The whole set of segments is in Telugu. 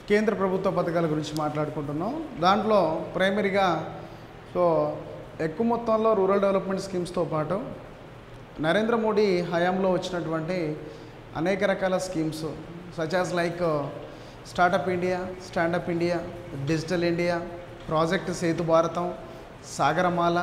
కేంద్ర ప్రభుత్వ పథకాల గురించి మాట్లాడుకుంటున్నాం దాంట్లో ప్రైమరీగా సో ఎక్కువ మొత్తంలో రూరల్ డెవలప్మెంట్ స్కీమ్స్తో పాటు నరేంద్ర మోడీ హయాంలో వచ్చినటువంటి అనేక రకాల schemes such as like startup India standup India digital India project Setu Bharatam Sagarmala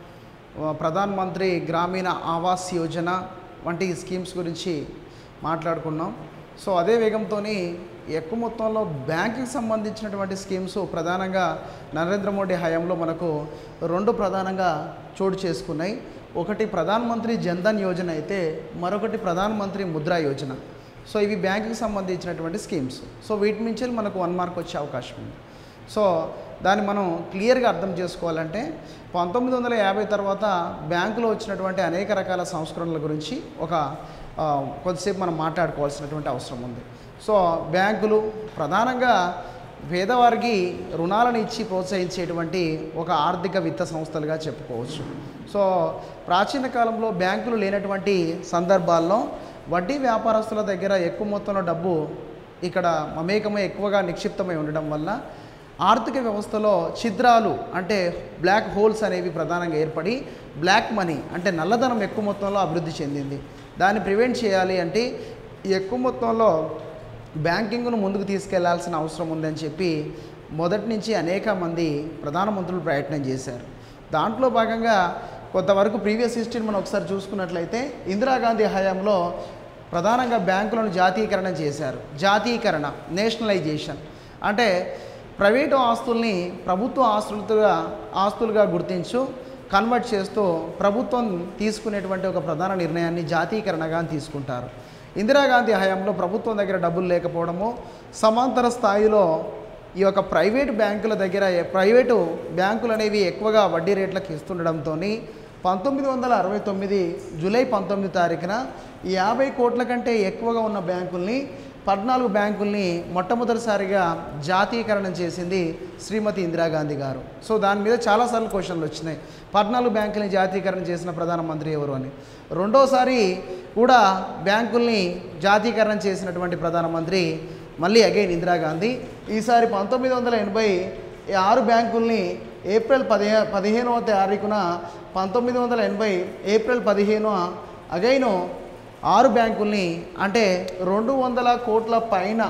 ఆ, ప్రధాన్ మంత్రి గ్రామీణ ఆవాస్ యోజన వంటి స్కీమ్స్ గురించి మాట్లాడుకున్నాం సో అదే వేగంతో ఎక్కువ మొత్తంలో బ్యాంకింగ్ సంబంధించినటువంటి స్కీమ్స్ ప్రధానంగా నరేంద్ర మోడీ హయాంలో మనకు రెండు ప్రధానంగా చోటు చేసుకున్నాయి ఒకటి ప్రధాన్ మంత్రి జన్ధన్ యోజన అయితే మరొకటి ప్రధాన్ మంత్రి ముద్రా యోజన సో ఇవి బ్యాంకింగ్ సంబంధించినటువంటి స్కీమ్స్ సో వీటి నుంచి మనకు వన్ మార్క్ వచ్చే అవకాశం ఉంది సో దాన్ని మనం క్లియర్గా అర్థం చేసుకోవాలంటే పంతొమ్మిది వందల యాభై తర్వాత బ్యాంకులో వచ్చినటువంటి అనేక రకాల సంస్కరణల గురించి ఒక ఆ, కొద్దిసేపు మనం మాట్లాడుకోవాల్సినటువంటి అవసరం ఉంది సో బ్యాంకులు ప్రధానంగా పేదవారికి రుణాలను ఇచ్చి ప్రోత్సహించేటువంటి ఒక ఆర్థిక విత్త సంస్థలుగా చెప్పుకోవచ్చు సో ప్రాచీన కాలంలో బ్యాంకులు లేనటువంటి సందర్భాల్లో వడ్డీ వ్యాపారస్తుల దగ్గర ఎక్కువ మొత్తంలో డబ్బు ఇక్కడ మమేకమై ఎక్కువగా నిక్షిప్తమై ఉండడం వల్ల ఆర్థిక వ్యవస్థలో ఛిద్రాలు అంటే బ్లాక్ హోల్స్ అనేవి ప్రధానంగా ఏర్పడి బ్లాక్ మనీ అంటే నల్లధనం ఎక్కువ మొత్తంలో అభివృద్ధి చెందింది దాన్ని ప్రివెంట్ చేయాలి అంటే ఎక్కువ మొత్తంలో బ్యాంకింగ్ను ముందుకు తీసుకెళ్లాల్సిన అవసరం ఉందని చెప్పి మొదటి నుంచి అనేక మంది ప్రధానమంత్రులు ప్రయత్నం చేశారు దాంట్లో భాగంగా కొంతవరకు ప్రీవియస్ హిస్టరీని మనం ఒకసారి చూసుకున్నట్లయితే ఇందిరాగాంధీ హయాంలో ప్రధానంగా బ్యాంకులను జాతీయకరణ చేశారు జాతీయకరణ నేషనలైజేషన్ అంటే ప్రైవేటు ఆస్తుల్ని ప్రభుత్వ ఆస్తులుగా ఆస్తులుగా గుర్తించు కన్వర్ట్ చేస్తూ ప్రభుత్వం తీసుకునేటువంటి ఒక ప్రధాన నిర్ణయాన్ని జాతీయకరణగా తీసుకుంటారు ఇందిరాగాంధీ హయాంలో ప్రభుత్వం దగ్గర డబ్బులు లేకపోవడము సమాంతర స్థాయిలో ఈ యొక్క ప్రైవేటు బ్యాంకుల దగ్గర ప్రైవేటు బ్యాంకులు అనేవి ఎక్కువగా వడ్డీ రేట్లకు ఇస్తుండడంతో పంతొమ్మిది వందల అరవై తొమ్మిది జూలై పంతొమ్మిది తారీఖున ఈ యాభై కోట్ల కంటే ఎక్కువగా ఉన్న బ్యాంకుల్ని పద్నాలుగు బ్యాంకుల్ని మొట్టమొదటిసారిగా జాతీయకరణం చేసింది శ్రీమతి ఇందిరాగాంధీ గారు సో దాని మీద చాలాసార్లు క్వశ్చన్లు వచ్చినాయి పద్నాలుగు బ్యాంకుల్ని జాతీయకరణ చేసిన ప్రధానమంత్రి ఎవరు అని రెండోసారి కూడా బ్యాంకుల్ని జాతీయకరణ చేసినటువంటి ప్రధానమంత్రి మళ్ళీ అగైన్ ఇందిరాగాంధీ ఈసారి పంతొమ్మిది వందల ఎనభై ఈ ఆరు బ్యాంకుల్ని ఏప్రిల్ పదిహే పదిహేనవ తారీఖున పంతొమ్మిది వందల ఎనభై ఏప్రిల్ పదిహేను అగైను ఆరు బ్యాంకుల్ని అంటే రెండు వందల కోట్ల పైన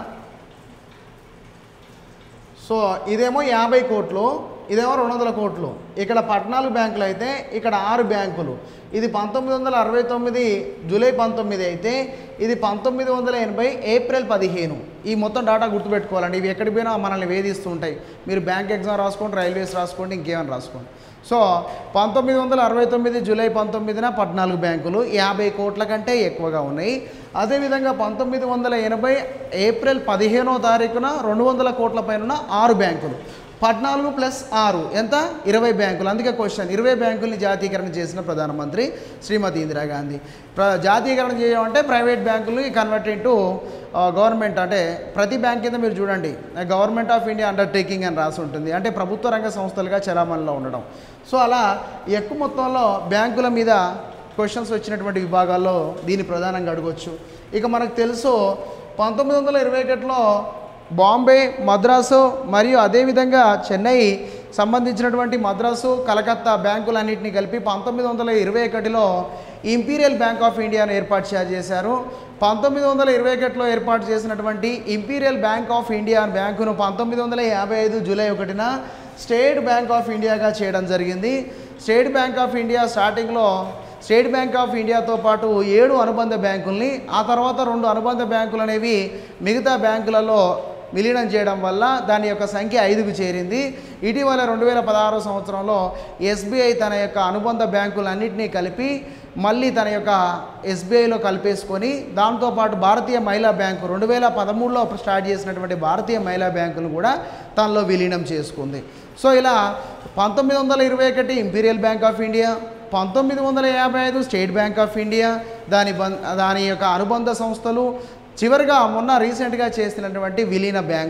సో ఇదేమో యాభై కోట్లు ఇదేమో రెండు వందల కోట్లు ఇక్కడ పద్నాలుగు బ్యాంకులు అయితే ఇక్కడ ఆరు బ్యాంకులు ఇది పంతొమ్మిది వందల అరవై తొమ్మిది జూలై పంతొమ్మిది అయితే ఇది పంతొమ్మిది వందల ఎనభై ఏప్రిల్ పదిహేను ఈ మొత్తం డాటా గుర్తుపెట్టుకోవాలండి ఇవి ఎక్కడికి పోయినా మనల్ని వేధిస్తూ ఉంటాయి మీరు బ్యాంక్ ఎగ్జామ్ రాసుకోండి రైల్వేస్ రాసుకోండి ఇంకేమైనా రాసుకోండి సో పంతొమ్మిది వందల అరవై తొమ్మిది జూలై పంతొమ్మిదిన పద్నాలుగు బ్యాంకులు యాభై కోట్ల కంటే ఎక్కువగా ఉన్నాయి అదేవిధంగా పంతొమ్మిది వందల ఎనభై ఏప్రిల్ పదిహేనో తారీఖున రెండు వందల కోట్ల పైన ఉన్న ఆరు బ్యాంకులు పద్నాలుగు ప్లస్ ఆరు ఎంత ఇరవై బ్యాంకులు అందుకే క్వశ్చన్ ఇరవై బ్యాంకుల్ని జాతీయకరణ చేసిన ప్రధానమంత్రి శ్రీమతి ఇందిరాగాంధీ ప్ర జాతీయకరణ చేయడం అంటే ప్రైవేట్ బ్యాంకుల్ని కన్వర్ట్ ఇంటూ గవర్నమెంట్ అంటే ప్రతి బ్యాంక్ కింద మీరు చూడండి గవర్నమెంట్ ఆఫ్ ఇండియా అండర్టేకింగ్ అని రాసి ఉంటుంది అంటే ప్రభుత్వ రంగ సంస్థలుగా చలామణిలో ఉండడం సో అలా ఎక్కువ మొత్తంలో బ్యాంకుల మీద క్వశ్చన్స్ వచ్చినటువంటి విభాగాల్లో దీన్ని ప్రధానంగా అడగొచ్చు ఇక మనకు తెలుసు పంతొమ్మిది వందల ఇరవై ఒకటిలో బాంబే మద్రాసు మరియు అదేవిధంగా చెన్నై సంబంధించినటువంటి మద్రాసు కలకత్తా బ్యాంకులన్నింటినీ కలిపి పంతొమ్మిది వందల ఇరవై ఒకటిలో ఇంపీరియల్ బ్యాంక్ ఆఫ్ ఇండియాను ఏర్పాటు చే- చేశారు పంతొమ్మిది వందల ఇరవై ఒకటిలో ఏర్పాటు చేసినటువంటి ఇంపీరియల్ బ్యాంక్ ఆఫ్ ఇండియా బ్యాంకును పంతొమ్మిది వందల యాభై ఐదు జూలై ఒకటిన స్టేట్ బ్యాంక్ ఆఫ్ ఇండియాగా చేయడం జరిగింది స్టేట్ బ్యాంక్ ఆఫ్ ఇండియా స్టార్టింగ్లో స్టేట్ బ్యాంక్ ఆఫ్ ఇండియాతో పాటు ఏడు అనుబంధ బ్యాంకుల్ని ఆ తర్వాత రెండు అనుబంధ బ్యాంకులు అనేవి మిగతా బ్యాంకులలో విలీనం చేయడం వల్ల దాని యొక్క సంఖ్య ఐదుకు చేరింది ఇటీవల రెండు వేల పదహారు సంవత్సరంలో ఎస్బీఐ తన యొక్క అనుబంధ బ్యాంకులన్నింటినీ కలిపి మళ్ళీ తన యొక్క ఎస్బీఐలో కలిపేసుకొని దాంతోపాటు భారతీయ మహిళా బ్యాంకు రెండు వేల పదమూడులో స్టార్ట్ చేసినటువంటి భారతీయ మహిళా బ్యాంకును కూడా తనలో విలీనం చేసుకుంది సో ఇలా పంతొమ్మిది వందల ఇరవై ఒకటి ఇంపీరియల్ బ్యాంక్ ఆఫ్ ఇండియా పంతొమ్మిది వందల యాభై ఐదు స్టేట్ బ్యాంక్ ఆఫ్ ఇండియా దాని బం దాని యొక్క అనుబంధ సంస్థలు చివరిగా మొన్న రీసెంట్గా చేసినటువంటి విలీన బ్యాంకులు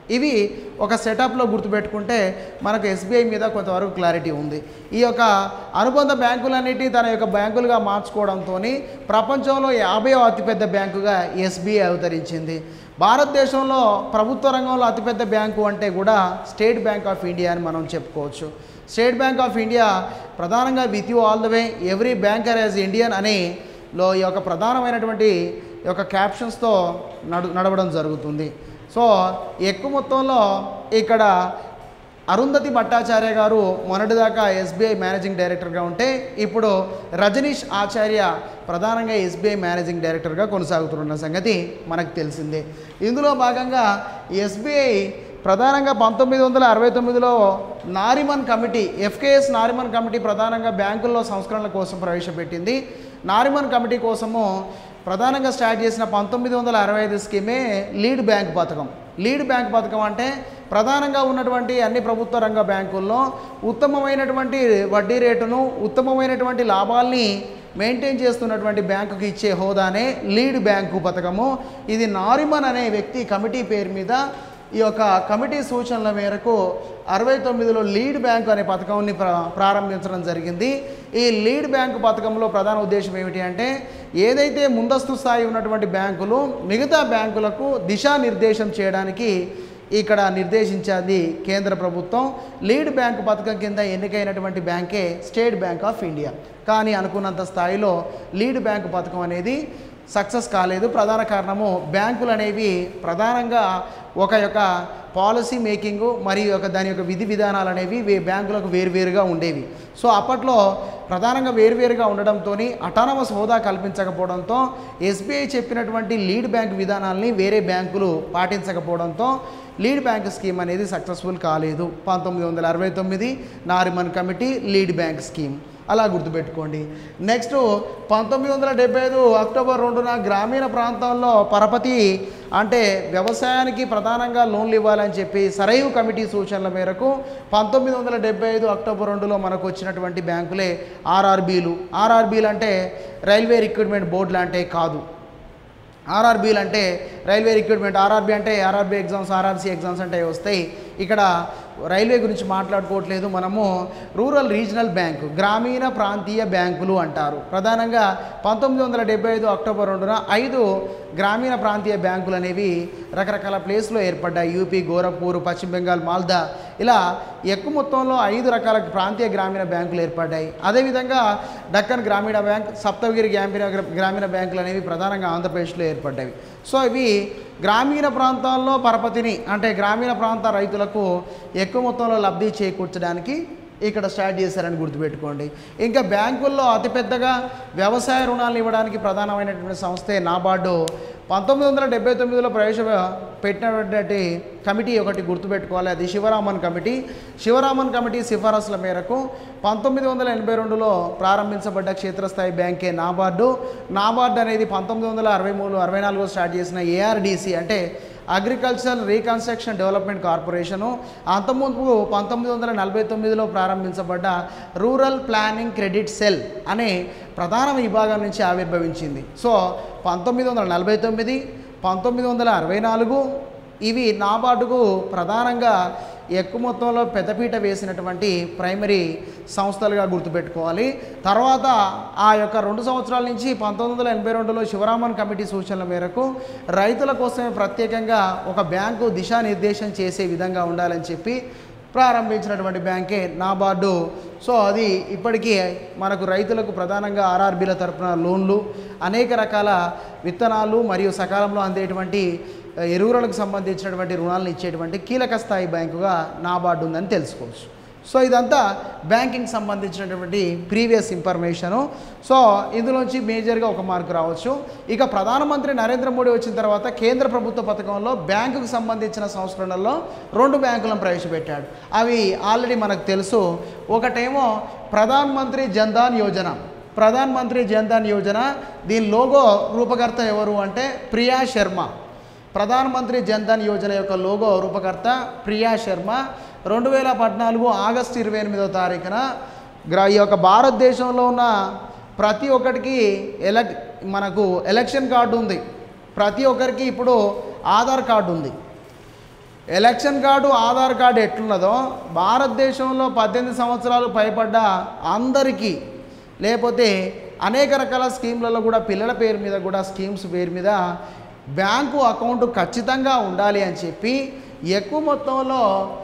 ఇవి ఒక సెటప్లో గుర్తుపెట్టుకుంటే మనకు ఎస్బీఐ మీద కొంతవరకు క్లారిటీ ఉంది ఈ యొక్క అనుబంధ బ్యాంకులన్నిటి తన యొక్క బ్యాంకులుగా మార్చుకోవడంతో ప్రపంచంలో యాభై అతిపెద్ద బ్యాంకుగా ఎస్బీఐ అవతరించింది భారతదేశంలో ప్రభుత్వ రంగంలో అతిపెద్ద బ్యాంకు అంటే కూడా స్టేట్ బ్యాంక్ ఆఫ్ ఇండియా అని మనం చెప్పుకోవచ్చు స్టేట్ బ్యాంక్ ఆఫ్ ఇండియా ప్రధానంగా with you all the way every banker as Indian అని లో ఈ యొక్క ప్రధానమైనటువంటి ఈ యొక్క క్యాప్షన్స్తో నడు నడవడం జరుగుతుంది సో ఎక్కువ మొత్తంలో ఇక్కడ అరుంధతి భట్టాచార్య గారు మొన్నటిదాకా ఎస్బీఐ మేనేజింగ్ డైరెక్టర్గా ఉంటే ఇప్పుడు రజనీష్ ఆచార్య ప్రధానంగా ఎస్బీఐ మేనేజింగ్ డైరెక్టర్గా కొనసాగుతున్న సంగతి మనకు తెలిసిందే ఇందులో భాగంగా ఎస్బీఐ ప్రధానంగా పంతొమ్మిది వందల అరవై తొమ్మిదిలో Nariman committee FKS Nariman committee ప్రధానంగా బ్యాంకుల్లో సంస్కరణల కోసం ప్రవేశపెట్టింది నారిమన్ కమిటీ కోసము ప్రధానంగా స్టార్ట్ చేసిన పంతొమ్మిది వందల అరవై ఐదు స్కీమే లీడ్ బ్యాంక్ పథకం లీడ్ బ్యాంక్ పథకం అంటే ప్రధానంగా ఉన్నటువంటి అన్ని ప్రభుత్వ రంగ బ్యాంకుల్లో ఉత్తమమైనటువంటి వడ్డీ రేటును ఉత్తమమైనటువంటి లాభాల్ని మెయింటైన్ చేస్తున్నటువంటి బ్యాంకుకి ఇచ్చే హోదానే లీడ్ బ్యాంకు పథకము ఇది నారిమన్ అనే వ్యక్తి కమిటీ పేరు మీద ఈ యొక్క కమిటీ సూచనల మేరకు అరవై తొమ్మిదిలో లీడ్ బ్యాంకు అనే పథకాన్ని ప్ర ప్రారంభించడం జరిగింది ఈ లీడ్ బ్యాంకు పథకంలో ప్రధాన ఉద్దేశం ఏమిటి అంటే ఏదైతే ముందస్తు స్థాయి ఉన్నటువంటి బ్యాంకులు మిగతా బ్యాంకులకు దిశానిర్దేశం చేయడానికి ఇక్కడ నిర్దేశించింది కేంద్ర ప్రభుత్వం లీడ్ బ్యాంక్ పథకం కింద ఎన్నికైనటువంటి బ్యాంకే స్టేట్ బ్యాంక్ ఆఫ్ ఇండియా కానీ అనుకున్నంత స్థాయిలో లీడ్ బ్యాంక్ పథకం అనేది సక్సెస్ కాలేదు ప్రధాన కారణము బ్యాంకులు అనేవి ప్రధానంగా ఒక యొక్క పాలసీ మేకింగ్ మరియు ఒక దాని యొక్క విధి విధానాలు అనేవి వే బ్యాంకులకు వేరువేరుగా ఉండేవి సో అప్పట్లో ప్రధానంగా వేరువేరుగా ఉండడంతో అటానమస్ హోదా కల్పించకపోవడంతో ఎస్బీఐ చెప్పినటువంటి లీడ్ బ్యాంక్ విధానాల్ని వేరే బ్యాంకులు పాటించకపోవడంతో లీడ్ బ్యాంక్ స్కీమ్ అనేది సక్సెస్ఫుల్ కాలేదు పంతొమ్మిది వందల అరవై తొమ్మిది Nariman committee lead bank scheme అలా గుర్తుపెట్టుకోండి నెక్స్ట్ పంతొమ్మిది వందల డెబ్బై ఐదు అక్టోబర్ రెండున గ్రామీణ ప్రాంతంలో పరపతి అంటే వ్యవసాయానికి ప్రధానంగా లోన్లు ఇవ్వాలని చెప్పి సరైవ్ కమిటీ సూచనల మేరకు పంతొమ్మిది వందల డెబ్బై ఐదు అక్టోబర్ రెండులో మనకు వచ్చినటువంటి బ్యాంకులే ఆర్ఆర్బీలు ఆర్ఆర్బీలు అంటే రైల్వే రిక్రూట్మెంట్ బోర్డు లాంటే కాదు ఆర్ఆర్బీలు అంటే రైల్వే రిక్రూట్మెంట్ ఆర్ఆర్బీ అంటే ఆర్ఆర్బీ ఎగ్జామ్స్ ఆర్ఆర్సీ ఎగ్జామ్స్ అంటే వస్తాయి ఇక్కడ రైల్వే గురించి మాట్లాడుకోవట్లేదు మనము రూరల్ రీజనల్ బ్యాంకు గ్రామీణ ప్రాంతీయ బ్యాంకులు అంటారు ప్రధానంగా పంతొమ్మిది వందల డెబ్బై ఐదు అక్టోబర్ రెండున ఐదు గ్రామీణ ప్రాంతీయ బ్యాంకులు అనేవి రకరకాల ప్లేస్లో ఏర్పడ్డాయి యూపీ గోరఖ్పూర్ పశ్చిమ బెంగాల్ మాల్దా ఇలా ఎక్కువ మొత్తంలో ఐదు రకాల ప్రాంతీయ గ్రామీణ బ్యాంకులు ఏర్పడ్డాయి అదేవిధంగా డక్కన్ గ్రామీణ బ్యాంక్ సప్తగిరి గ్రామీణ గ్రామీణ బ్యాంకులు అనేవి ప్రధానంగా ఆంధ్రప్రదేశ్లో ఏర్పడ్డాయి సో ఇవి గ్రామీణ ప్రాంతాల్లో పరపతిని అంటే గ్రామీణ ప్రాంత రైతులకు ఎక్కువ మొత్తంలో లబ్ధి చేకూర్చడానికి ఇక్కడ స్టార్ట్ చేశారని గుర్తుపెట్టుకోండి ఇంకా బ్యాంకుల్లో అతిపెద్దగా వ్యవసాయ రుణాలు ఇవ్వడానికి ప్రధానమైనటువంటి సంస్థే నాబార్డు పంతొమ్మిది వందల డెబ్బై తొమ్మిదిలో ప్రవేశ పెట్టినటువంటి కమిటీ ఒకటి గుర్తుపెట్టుకోవాలి అది శివరామన్ కమిటీ శివరామన్ కమిటీ సిఫారసుల మేరకు పంతొమ్మిది వందల ఎనభై రెండులో ప్రారంభించబడ్డ క్షేత్రస్థాయి బ్యాంకే నాబార్డు నాబార్డు అనేది పంతొమ్మిది వందల అరవై మూడు అరవై నాలుగులో స్టార్ట్ చేసిన ఏఆర్డిసి అంటే అగ్రికల్చరల్ రీకన్స్ట్రక్షన్ డెవలప్మెంట్ కార్పొరేషను అంతకుముందు పంతొమ్మిది వందల నలభై తొమ్మిదిలో ప్రారంభించబడ్డ రూరల్ ప్లానింగ్ క్రెడిట్ సెల్ అనే ప్రధాన విభాగం నుంచి ఆవిర్భవించింది సో పంతొమ్మిది వందల నలభై తొమ్మిది పంతొమ్మిది వందల అరవై నాలుగు ఇవి నాబార్డుకు ప్రధానంగా ఎక్కువ మొత్తంలో పెద్దపీట వేసినటువంటి ప్రైమరీ సంస్థలుగా గుర్తుపెట్టుకోవాలి తర్వాత ఆ యొక్క రెండు సంవత్సరాల నుంచి పంతొమ్మిది వందల ఎనభై రెండులో శివరామన్ కమిటీ సూచనల మేరకు రైతుల కోసమే ప్రత్యేకంగా ఒక బ్యాంకు దిశానిర్దేశం చేసే విధంగా ఉండాలని చెప్పి ప్రారంభించినటువంటి బ్యాంకే నాబార్డు సో అది ఇప్పటికీ మనకు రైతులకు ప్రధానంగా ఆర్ఆర్బీల తరపున లోన్లు అనేక రకాల విత్తనాలు మరియు సకాలంలో అందేటువంటి ఎరువులకు సంబంధించినటువంటి రుణాలను ఇచ్చేటువంటి కీలక స్థాయి బ్యాంకుగా నాబార్డు ఉందని తెలుసుకోవచ్చు సో ఇదంతా బ్యాంకింగ్ సంబంధించినటువంటి ప్రీవియస్ ఇన్ఫర్మేషను సో ఇందులోంచి మేజర్గా ఒక మార్కు రావచ్చు ఇక ప్రధానమంత్రి నరేంద్ర మోడీ వచ్చిన తర్వాత కేంద్ర ప్రభుత్వ పథకంలో బ్యాంకుకు సంబంధించిన సంస్కరణల్లో రెండు బ్యాంకులను ప్రవేశపెట్టాడు అవి ఆల్రెడీ మనకు తెలుసు ఒకటేమో ప్రధాన్ మంత్రి జన్ధన్ యోజన ప్రధాన్ మంత్రి జన్ధన్ యోజన దీని లోగో రూపకర్త ఎవరు అంటే ప్రియా శర్మ ప్రధానమంత్రి జన్ధన్ యోజన యొక్క లోగో రూపకర్త ప్రియా శర్మ రెండు వేల పద్నాలుగు ఆగస్టు ఇరవై ఎనిమిదో తారీఖున గ్రా ఈ యొక్క భారతదేశంలో ఉన్న ప్రతి ఒక్కరికి ఎలక్ మనకు ఎలక్షన్ కార్డు ఉంది ప్రతి ఒక్కరికి ఇప్పుడు ఆధార్ కార్డు ఉంది ఎలక్షన్ కార్డు ఆధార్ కార్డు ఎట్లున్నదో భారతదేశంలో పద్దెనిమిది సంవత్సరాలు పైబడ్డ అందరికీ లేకపోతే అనేక రకాల స్కీమ్లలో కూడా పిల్లల పేరు మీద కూడా స్కీమ్స్ పేరు మీద బ్యాంకు అకౌంట్ ఖచ్చితంగా ఉండాలి అని చెప్పి ఎక్కువ మొత్తంలో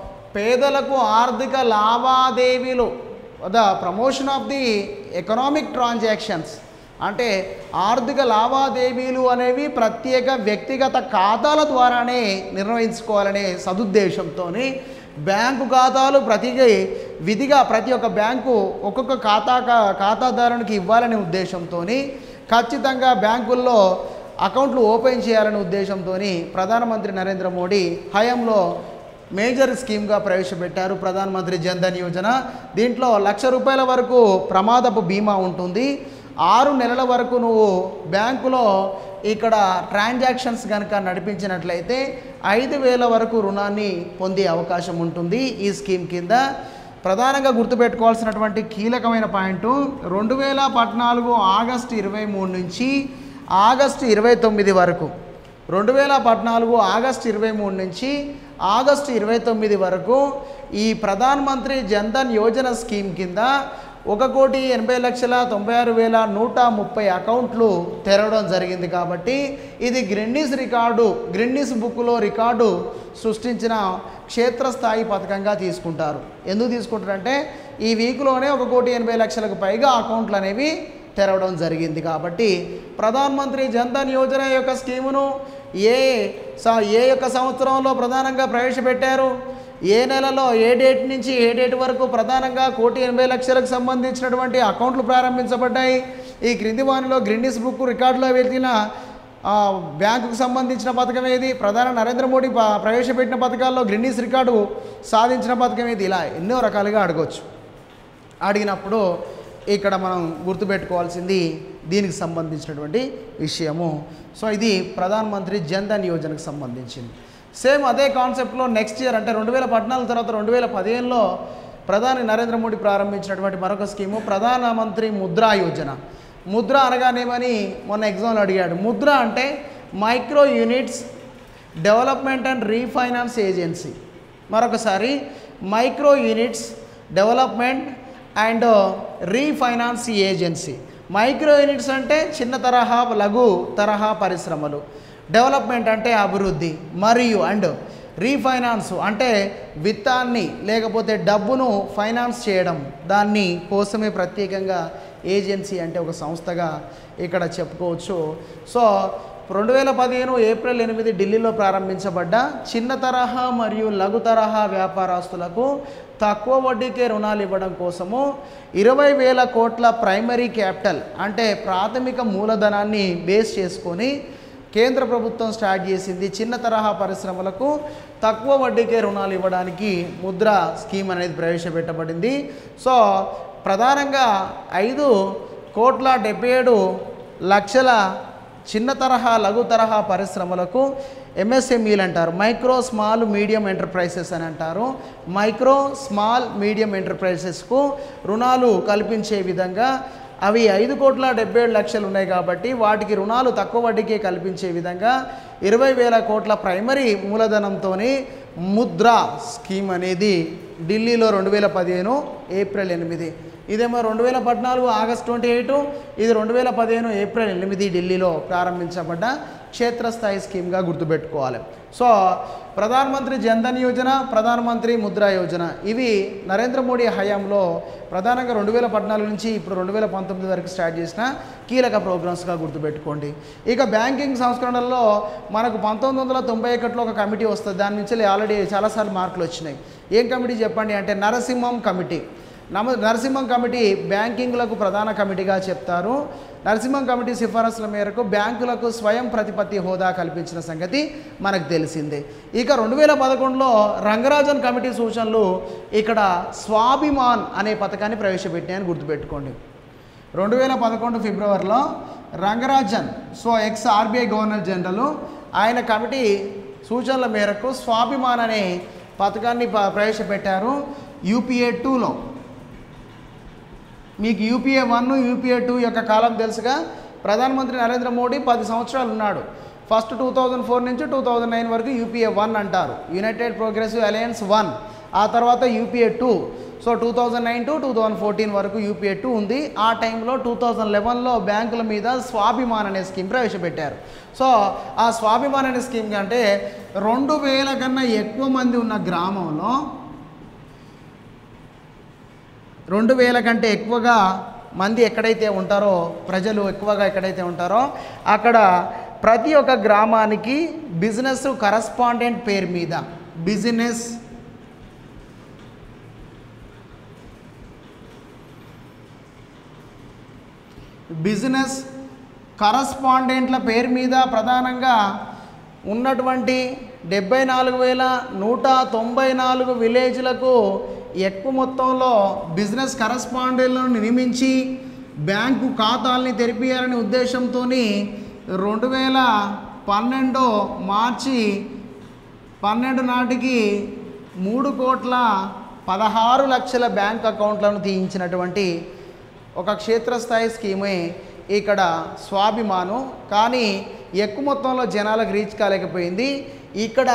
పేదలకు ఆర్థిక లావాదేవీలు the promotion of the economic transactions అంటే ఆర్థిక లావాదేవీలు అనేవి ప్రత్యేక వ్యక్తిగత ఖాతాల ద్వారానే నిర్వహించుకోవాలనే సదుద్దేశంతో బ్యాంకు ఖాతాలు ప్రతి విధిగా ప్రతి ఒక్క బ్యాంకు ఒక్కొక్క ఖాతా ఖాతాదారునికి ఇవ్వాలనే ఉద్దేశంతో ఖచ్చితంగా బ్యాంకుల్లో అకౌంట్లు ఓపెన్ చేయాలనే ఉద్దేశంతో ప్రధానమంత్రి నరేంద్ర మోడీ హయాంలో మేజర్ స్కీమ్గా ప్రవేశపెట్టారు ప్రధానమంత్రి జన్ధన్ యోజన దీంట్లో లక్ష రూపాయల వరకు ప్రమాదపు బీమా ఉంటుంది ఆరు నెలల వరకు నువ్వు బ్యాంకులో ఇక్కడ ట్రాన్సాక్షన్స్ కనుక నడిపించినట్లయితే ఐదు వేల వరకు రుణాన్ని పొందే అవకాశం ఉంటుంది ఈ స్కీమ్ కింద ప్రధానంగా గుర్తుపెట్టుకోవాల్సినటువంటి కీలకమైన పాయింట్ రెండు వేల పద్నాలుగు ఆగస్టు ఇరవై మూడు నుంచి ఆగస్టు ఇరవై తొమ్మిది వరకు రెండు వేల పద్నాలుగు ఆగస్టు ఇరవై మూడు నుంచి ఆగస్టు ఇరవై తొమ్మిది వరకు ఈ ప్రధాన్ మంత్రి జన్ధన్ యోజన స్కీమ్ కింద ఒక కోటి ఎనభై లక్షల తొంభై ఆరు వేల నూట ముప్పై అకౌంట్లు తెరవడం జరిగింది కాబట్టి ఇది గ్రిన్నీస్ రికార్డు గ్రిన్నీస్ బుక్లో రికార్డు సృష్టించిన క్షేత్రస్థాయి పథకంగా తీసుకుంటారు ఎందుకు తీసుకుంటారంటే ఈ వీక్లోనే ఒక కోటి ఎనభై లక్షలకు పైగా అకౌంట్లు అనేవి తెరవడం జరిగింది కాబట్టి ప్రధాన్ మంత్రి జన్ధన్ యోజన యొక్క స్కీమును ఏ స- ఏ యొక్క సంవత్సరంలో ప్రధానంగా ప్రవేశపెట్టారు ఏ నెలలో ఏ డేట్ నుంచి ఏ డేట్ వరకు ప్రధానంగా కోటి ఎనభై లక్షలకు సంబంధించినటువంటి అకౌంట్లు ప్రారంభించబడ్డాయి ఈ క్రింది వానిలో గ్రిన్నిస్ బుక్ రికార్డులో వెళ్తిన ఆ, బ్యాంకుకు సంబంధించిన పథకం ఏది ప్రధాని నరేంద్ర మోడీ ప- ప్రవేశపెట్టిన పథకాల్లో గ్రిన్నిస్ రికార్డు సాధించిన పథకం ఏది ఇలా ఎన్నో రకాలుగా అడగవచ్చు అడిగినప్పుడు ఇక్కడ మనం గుర్తుపెట్టుకోవాల్సింది దీనికి సంబంధించినటువంటి విషయము సో ఇది ప్రధాన మంత్రి జన్ధన్ యోజనకు సంబంధించింది సేమ్ అదే కాన్సెప్ట్లో నెక్స్ట్ ఇయర్ అంటే రెండు వేల పద్నాలుగు తర్వాత రెండు వేల పదిహేనులో ప్రధాని నరేంద్ర మోడీ ప్రారంభించినటువంటి మరొక స్కీము ప్రధానమంత్రి ముద్రా యోజన ముద్ర అనగానేమని మొన్న ఎగ్జామ్లో అడిగాడు ముద్ర అంటే micro units development and refinance agency మరొకసారి micro units development and refinance agency micro units అంటే చిన్న తరహా లఘు తరహా పరిశ్రమలు డెవలప్మెంట్ అంటే అభివృద్ధి మరియు అండ్ రీఫైనాన్స్ అంటే విత్తాన్ని లేకపోతే డబ్బును ఫైనాన్స్ చేయడం దాన్ని కోసమే ప్రత్యేకంగా ఏజెన్సీ అంటే ఒక సంస్థగా ఇక్కడ చెప్పుకోవచ్చు సో రెండు వేల పదిహేను ఏప్రిల్ ఎనిమిది ఢిల్లీలో ప్రారంభించబడ్డ చిన్న తరహా మరియు లఘు తరహా వ్యాపారస్తులకు తక్కువ వడ్డీకే రుణాలు ఇవ్వడం కోసము ఇరవై వేల కోట్ల ప్రైమరీ క్యాపిటల్ అంటే ప్రాథమిక మూలధనాన్ని బేస్ చేసుకొని కేంద్ర ప్రభుత్వం స్టార్ట్ చేసింది చిన్న తరహా పరిశ్రమలకు తక్కువ వడ్డీకే రుణాలు ఇవ్వడానికి ముద్ర స్కీమ్ అనేది ప్రవేశపెట్టబడింది సో ప్రధానంగా ఐదు కోట్ల డెబ్బై ఏడు లక్షల చిన్న తరహా లఘు తరహా పరిశ్రమలకు ఎంఎస్ఎంఈలు అంటారు మైక్రో స్మాల్ మీడియం ఎంటర్ప్రైజెస్ అని అంటారు మైక్రో స్మాల్ మీడియం ఎంటర్ప్రైజెస్కు రుణాలు కల్పించే విధంగా అవి ఐదు కోట్ల డెబ్బై ఏడు లక్షలు ఉన్నాయి కాబట్టి వాటికి రుణాలు తక్కువ వడ్డీకే కల్పించే విధంగా ఇరవై వేల కోట్ల ప్రైమరీ మూలధనంతో ముద్రా స్కీమ్ అనేది ఢిల్లీలో రెండు వేల పదిహేను ఏప్రిల్ ఎనిమిది ఇదేమో రెండు వేల పద్నాలుగు ఆగస్ట్ ట్వంటీ ఎయిట్ ఇది రెండు వేల పదిహేను ఏప్రిల్ ఎనిమిది ఢిల్లీలో ప్రారంభించబడ్డ క్షేత్రస్థాయి స్కీమ్గా గుర్తుపెట్టుకోవాలి సో ప్రధానమంత్రి జన్ధన్ యోజన ప్రధానమంత్రి ముద్రా యోజన ఇవి నరేంద్ర మోడీ హయాంలో ప్రధానంగా రెండు వేల పద్నాలుగు నుంచి ఇప్పుడు రెండు వేల పంతొమ్మిది వరకు స్టార్ట్ చేసిన కీలక ప్రోగ్రామ్స్గా గుర్తుపెట్టుకోండి ఇక బ్యాంకింగ్ సంస్కరణల్లో మనకు పంతొమ్మిది వందల తొంభై ఒకటిలో ఒక కమిటీ వస్తుంది దాని నుంచి ఆల్రెడీ చాలాసార్లు మార్కులు వచ్చినాయి ఏం కమిటీ చెప్పండి అంటే నరసింహం కమిటీ నమ నరసింహం కమిటీ బ్యాంకింగ్లకు ప్రధాన కమిటీగా చెప్తారు నరసింహం కమిటీ సిఫారసుల మేరకు బ్యాంకులకు స్వయం ప్రతిపత్తి హోదా కల్పించిన సంగతి మనకు తెలిసిందే ఇక రెండు వేల పదకొండులో రంగరాజన్ కమిటీ సూచనలు ఇక్కడ స్వాభిమాన్ అనే పథకాన్ని ప్రవేశపెట్టాయని గుర్తుపెట్టుకోండి రెండు వేల పదకొండు ఫిబ్రవరిలో Rangarajan so ex RBI governor general ఆయన కమిటీ సూచనల మేరకు స్వాభిమాన్ అనే పథకాన్ని ప- ప్రవేశపెట్టారు యూపీఏ టూలో మీకు యూపీఏ వన్ యూపీఏ టూ యొక్క కాలం తెలుసుగా ప్రధానమంత్రి నరేంద్ర మోడీ పది సంవత్సరాలు ఉన్నాడు ఫస్ట్ టూ థౌజండ్ ఫోర్ నుంచి టూ థౌజండ్ నైన్ వరకు యూపీఏ వన్ అంటారు యునైటెడ్ ప్రోగ్రెసివ్ అలయన్స్ వన్ ఆ తర్వాత UPA two so two thousand nine to two thousand fourteen వరకు యూపీఏ టూ ఉంది ఆ టైంలో టూ థౌజండ్ లెవెన్లో బ్యాంకుల మీద స్వాభిమాన్ అనే స్కీమ్ ప్రవేశపెట్టారు సో ఆ స్వాభిమాన్ అనే స్కీమ్ అంటే రెండు వేల కన్నా ఎక్కువ మంది ఉన్న గ్రామంలో రెండు వేల కంటే ఎక్కువగా మంది ఎక్కడైతే ఉంటారో ప్రజలు ఎక్కువగా ఎక్కడైతే ఉంటారో అక్కడ ప్రతి ఒక్క గ్రామానికి బిజినెస్ కరస్పాండెంట్ పేరు మీద బిజినెస్ బిజినెస్ కరస్పాండెంట్ల పేరు మీద ప్రధానంగా ఉన్నటువంటి డెబ్బై నాలుగు వేల నూట తొంభై నాలుగు విలేజ్లకు ఎక్కువ మొత్తంలో బిజినెస్ కరస్పాండెంట్లను నియమించి బ్యాంకు ఖాతాల్ని తెరిపియాలనే ఉద్దేశంతో రెండు వేల పన్నెండు మార్చి పన్నెండు నాటికి మూడు కోట్ల పదహారు లక్షల బ్యాంక్ అకౌంట్లను తీయించినటువంటి ఒక క్షేత్రస్థాయి స్కీమే ఇక్కడ స్వాభిమాను కానీ ఎక్కువ మొత్తంలో జనాలకు రీచ్ కాలేకపోయింది ఇక్కడ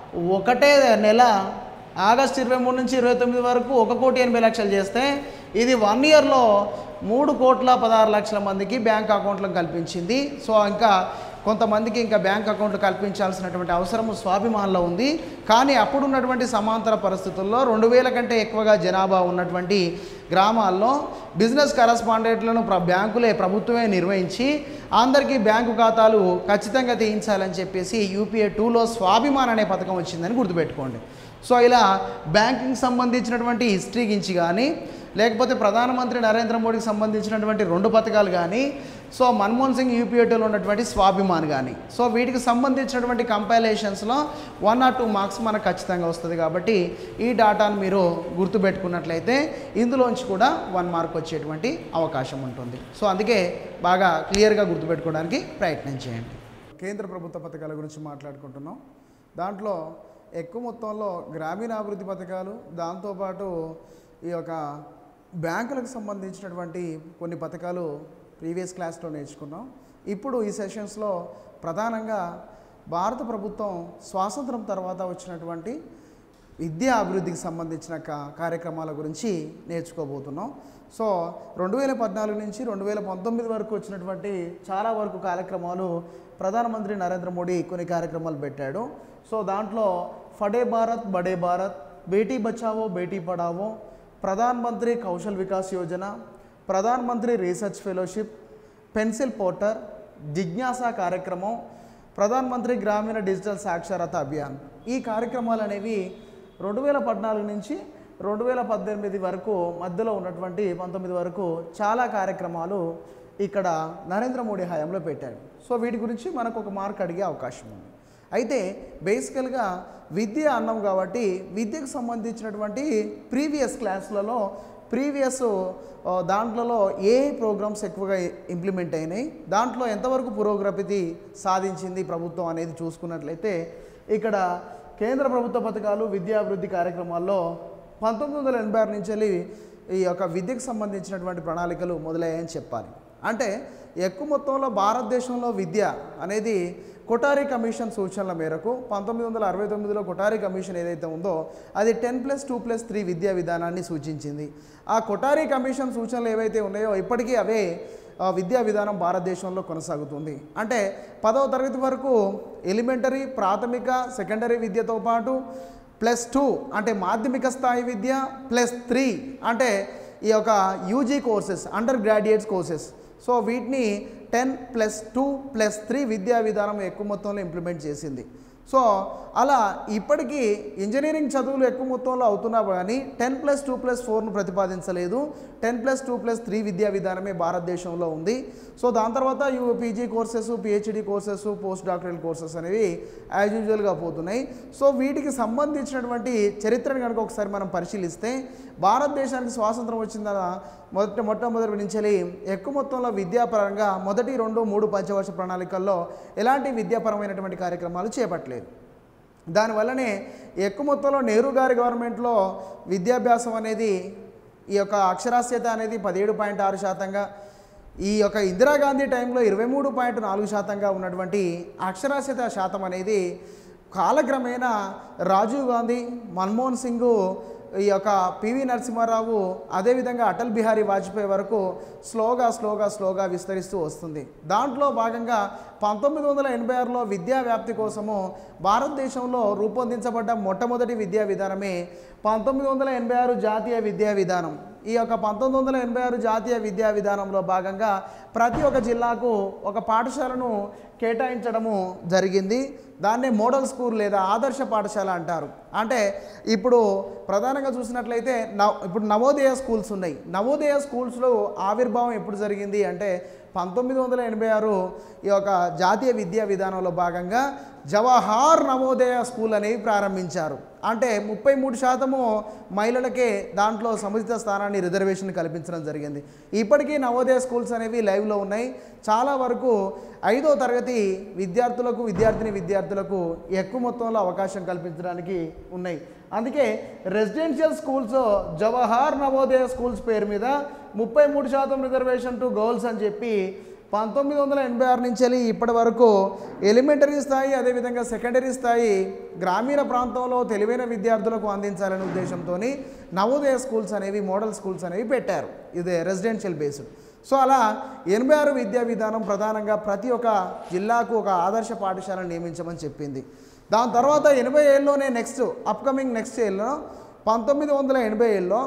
ఒకటే నెల ఆగస్ట్ ఇరవై మూడు నుంచి ఇరవై తొమ్మిది వరకు ఒక కోటి ఎనభై లక్షలు చేస్తే ఇది వన్ ఇయర్లో మూడు కోట్ల పదహారు లక్షల మందికి బ్యాంక్ అకౌంట్లను కల్పించింది సో ఇంకా కొంతమందికి ఇంకా బ్యాంక్ అకౌంట్లు కల్పించాల్సినటువంటి అవసరం స్వాభిమాన్లో ఉంది కానీ అప్పుడున్నటువంటి సమాంతర పరిస్థితుల్లో రెండు వేల కంటే ఎక్కువగా జనాభా ఉన్నటువంటి గ్రామాల్లో బిజినెస్ కరస్పాండెంట్లను ప్ర బ్యాంకులే ప్రభుత్వమే నిర్వహించి అందరికీ బ్యాంకు ఖాతాలు ఖచ్చితంగా తీయించాలని చెప్పేసి యూపీఏ టూలో స్వాభిమాన్ అనే పథకం వచ్చిందని గుర్తుపెట్టుకోండి సో ఇలా బ్యాంకింగ్ సంబంధించినటువంటి హిస్టరీ గురించి కానీ లేకపోతే ప్రధానమంత్రి నరేంద్ర మోడీకి సంబంధించినటువంటి రెండు పథకాలు కానీ సో మన్మోహన్ సింగ్ యూపీఏటీలో ఉన్నటువంటి స్వాభిమాన్ కానీ సో వీటికి సంబంధించినటువంటి కంపైలేషన్స్లో వన్ ఆర్ టూ మార్క్స్ మనకు ఖచ్చితంగా వస్తుంది కాబట్టి ఈ డాటాను మీరు గుర్తుపెట్టుకున్నట్లయితే ఇందులోంచి కూడా వన్ మార్క్ వచ్చేటువంటి అవకాశం ఉంటుంది సో అందుకే బాగా క్లియర్గా గుర్తుపెట్టుకోవడానికి ప్రయత్నం చేయండి కేంద్ర ప్రభుత్వ పథకాల గురించి మాట్లాడుకుంటున్నాం దాంట్లో ఎక్కువ మొత్తంలో గ్రామీణాభివృద్ధి పథకాలు దాంతోపాటు ఈ యొక్క బ్యాంకులకు సంబంధించినటువంటి కొన్ని పథకాలు ప్రీవియస్ క్లాస్లో నేర్చుకున్నాం ఇప్పుడు ఈ సెషన్స్లో ప్రధానంగా భారత ప్రభుత్వం స్వాతంత్రం తర్వాత వచ్చినటువంటి విద్యా అభివృద్ధికి సంబంధించిన కా- కార్యక్రమాల గురించి నేర్చుకోబోతున్నాం సో రెండు వేల పద్నాలుగు నుంచి రెండు వేల పంతొమ్మిది వరకు వచ్చినటువంటి చాలా వరకు కార్యక్రమాలు ప్రధానమంత్రి నరేంద్ర మోడీ కొన్ని కార్యక్రమాలు పెట్టాడు సో దాంట్లో ఫడే భారత్ బడే భారత్ బేటీ బచావో బేటీ పడావో ప్రధాన్ మంత్రి Kaushal Vikas Yojana Pradhan Mantri research fellowship pencil portal జిజ్ఞాసా కార్యక్రమం ప్రధాన్ మంత్రి గ్రామీణ డిజిటల్ సాక్షరత అభియాన్ ఈ కార్యక్రమాలు అనేవి రెండు వేల పద్నాలుగు నుంచి రెండు వేల పద్దెనిమిది వరకు మధ్యలో ఉన్నటువంటి పంతొమ్మిది వరకు చాలా కార్యక్రమాలు ఇక్కడ నరేంద్ర మోడీ హయాంలో పెట్టాడు సో వీటి గురించి మనకు ఒక మార్క్ అడిగే అవకాశం ఉంది అయితే బేసికల్గా విద్య అన్నాం కాబట్టి విద్యకు సంబంధించినటువంటి ప్రీవియస్ క్లాసులలో ప్రీవియస్ ఆ, దాంట్లలో ఏ ప్రోగ్రామ్స్ ఎక్కువగా ఇంప్లిమెంట్ అయినాయి దాంట్లో ఎంతవరకు పురోగతి సాధించింది ప్రభుత్వం అనేది చూసుకున్నట్లయితే ఇక్కడ కేంద్ర ప్రభుత్వ పథకాలు విద్యాభివృద్ధి కార్యక్రమాల్లో పంతొమ్మిది వందల ఎనభై ఆరు నుంచి వెళ్ళి ఈ యొక్క విద్యకు సంబంధించినటువంటి ప్రణాళికలు మొదలయ్యాయని చెప్పాలి అంటే ఎక్కువ మొత్తంలో భారతదేశంలో విద్య అనేది కొటారి కమిషన్ సూచనల మేరకు పంతొమ్మిది వందల అరవై తొమ్మిదిలో కొటారి కమిషన్ ఏదైతే ఉందో అది ten plus two plus three విద్యా విధానాన్ని సూచించింది ఆ కొటారి కమిషన్ సూచనలు ఏవైతే ఉన్నాయో ఇప్పటికీ అవే ఆ, విద్యా విధానం భారతదేశంలో కొనసాగుతుంది అంటే పదవ తరగతి వరకు ఎలిమెంటరీ ప్రాథమిక సెకండరీ విద్యతో పాటు ప్లస్ టూ అంటే మాధ్యమిక స్థాయి విద్య ప్లస్ త్రీ అంటే ఈ యొక్క UG courses undergraduates courses so వీటిని ten plus two plus three విద్యా విధానం ఎక్కువ మొత్తంలో ఇంప్లిమెంట్ చేసింది సో అలా ఇప్పటికీ ఇంజనీరింగ్ చదువులు ఎక్కువ మొత్తంలో అవుతున్నా కానీ టెన్ ప్లస్ టూ ప్లస్ ఫోర్ను ప్రతిపాదించలేదు ten plus two plus three విద్యా విధానమే భారతదేశంలో ఉంది సో దాని తర్వాత యూ PG courses PhD courses post doctoral courses అనేవి యాజ్ యూజువల్గా పోతున్నాయి సో వీటికి సంబంధించినటువంటి చరిత్రను కనుక ఒకసారి మనం పరిశీలిస్తే భారతదేశానికి స్వాతంత్రం వచ్చిన మొదటి మొట్టమొదటి నుంచి ఎక్కువ మొత్తంలో విద్యాపరంగా మొదటి రెండు మూడు పంచవర్ష ప్రణాళికల్లో ఎలాంటి విద్యాపరమైనటువంటి కార్యక్రమాలు చేపట్టలేదు దానివల్లనే ఎక్కువ మొత్తంలో నెహ్రూ గారి గవర్నమెంట్లో విద్యాభ్యాసం అనేది ఈ యొక్క అక్షరాస్యత అనేది పదిహేడు పాయింట్ ఆరు శాతంగా ఈ యొక్క ఇందిరాగాంధీ టైంలో ఇరవై మూడు పాయింట్ నాలుగు శాతంగా ఉన్నటువంటి అక్షరాస్యత శాతం అనేది కాలక్రమేణా రాజీవ్ గాంధీ మన్మోహన్ సింగ్ ఈ యొక్క పివి నరసింహారావు అదేవిధంగా అటల్ బిహారీ వాజ్పేయి వరకు స్లోగా స్లోగా స్లోగా విస్తరిస్తూ వస్తుంది దాంట్లో భాగంగా పంతొమ్మిది వందల ఎనభై ఆరులో విద్యా వ్యాప్తి కోసము భారతదేశంలో రూపొందించబడ్డ మొట్టమొదటి విద్యా విధానమే పంతొమ్మిది వందల ఎనభై ఆరు జాతీయ విద్యా విధానం ఈ యొక్క పంతొమ్మిది వందల ఎనభై ఆరు జాతీయ విద్యా విధానంలో భాగంగా ప్రతి ఒక్క జిల్లాకు ఒక పాఠశాలను కేటాయించడము జరిగింది దాన్నే మోడల్ స్కూల్ లేదా ఆదర్శ పాఠశాల అంటారు అంటే ఇప్పుడు ప్రధానంగా చూసినట్లయితే నవ ఇప్పుడు నవోదయ స్కూల్స్ ఉన్నాయి నవోదయ స్కూల్స్లో ఆవిర్భావం ఎప్పుడు జరిగింది అంటే పంతొమ్మిది వందల ఎనభై ఆరు ఈ యొక్క జాతీయ విద్యా విధానంలో భాగంగా జవహర్ నవోదయ స్కూల్ అనేవి ప్రారంభించారు అంటే ముప్పై మూడు శాతము మహిళలకే దాంట్లో సముచిత స్థానాన్ని రిజర్వేషన్ కల్పించడం జరిగింది ఇప్పటికీ నవోదయ స్కూల్స్ అనేవి లైవ్లో ఉన్నాయి చాలా వరకు ఐదో తరగతి విద్యార్థులకు విద్యార్థిని విద్యార్థులకు ఎక్కువ మొత్తంలో అవకాశం కల్పించడానికి ఉన్నాయి అందుకే residential schools Jawahar Navodaya schools పేరు మీద ముప్పై మూడు శాతం రిజర్వేషన్ టు గర్ల్స్ అని చెప్పి పంతొమ్మిది వందల ఎనభై ఆరు నుంచి వెళ్ళి ఇప్పటి వరకు ఎలిమెంటరీ స్థాయి అదేవిధంగా సెకండరీ స్థాయి గ్రామీణ ప్రాంతంలో తెలివైన విద్యార్థులకు అందించాలనే ఉద్దేశంతో నవోదయ స్కూల్స్ అనేవి మోడల్ స్కూల్స్ అనేవి పెట్టారు ఇది రెసిడెన్షియల్ బేస్డ్ సో అలా ఎనభై ఆరు విద్యా విధానం ప్రధానంగా ప్రతి ఒక్క జిల్లాకు ఒక ఆదర్శ పాఠశాలను నియమించమని చెప్పింది దాని తర్వాత ఎనభై ఏళ్ళలోనే నెక్స్ట్ అప్కమింగ్ నెక్స్ట్ ఏళ్ళలో పంతొమ్మిది వందల ఎనభై ఏళ్ళలో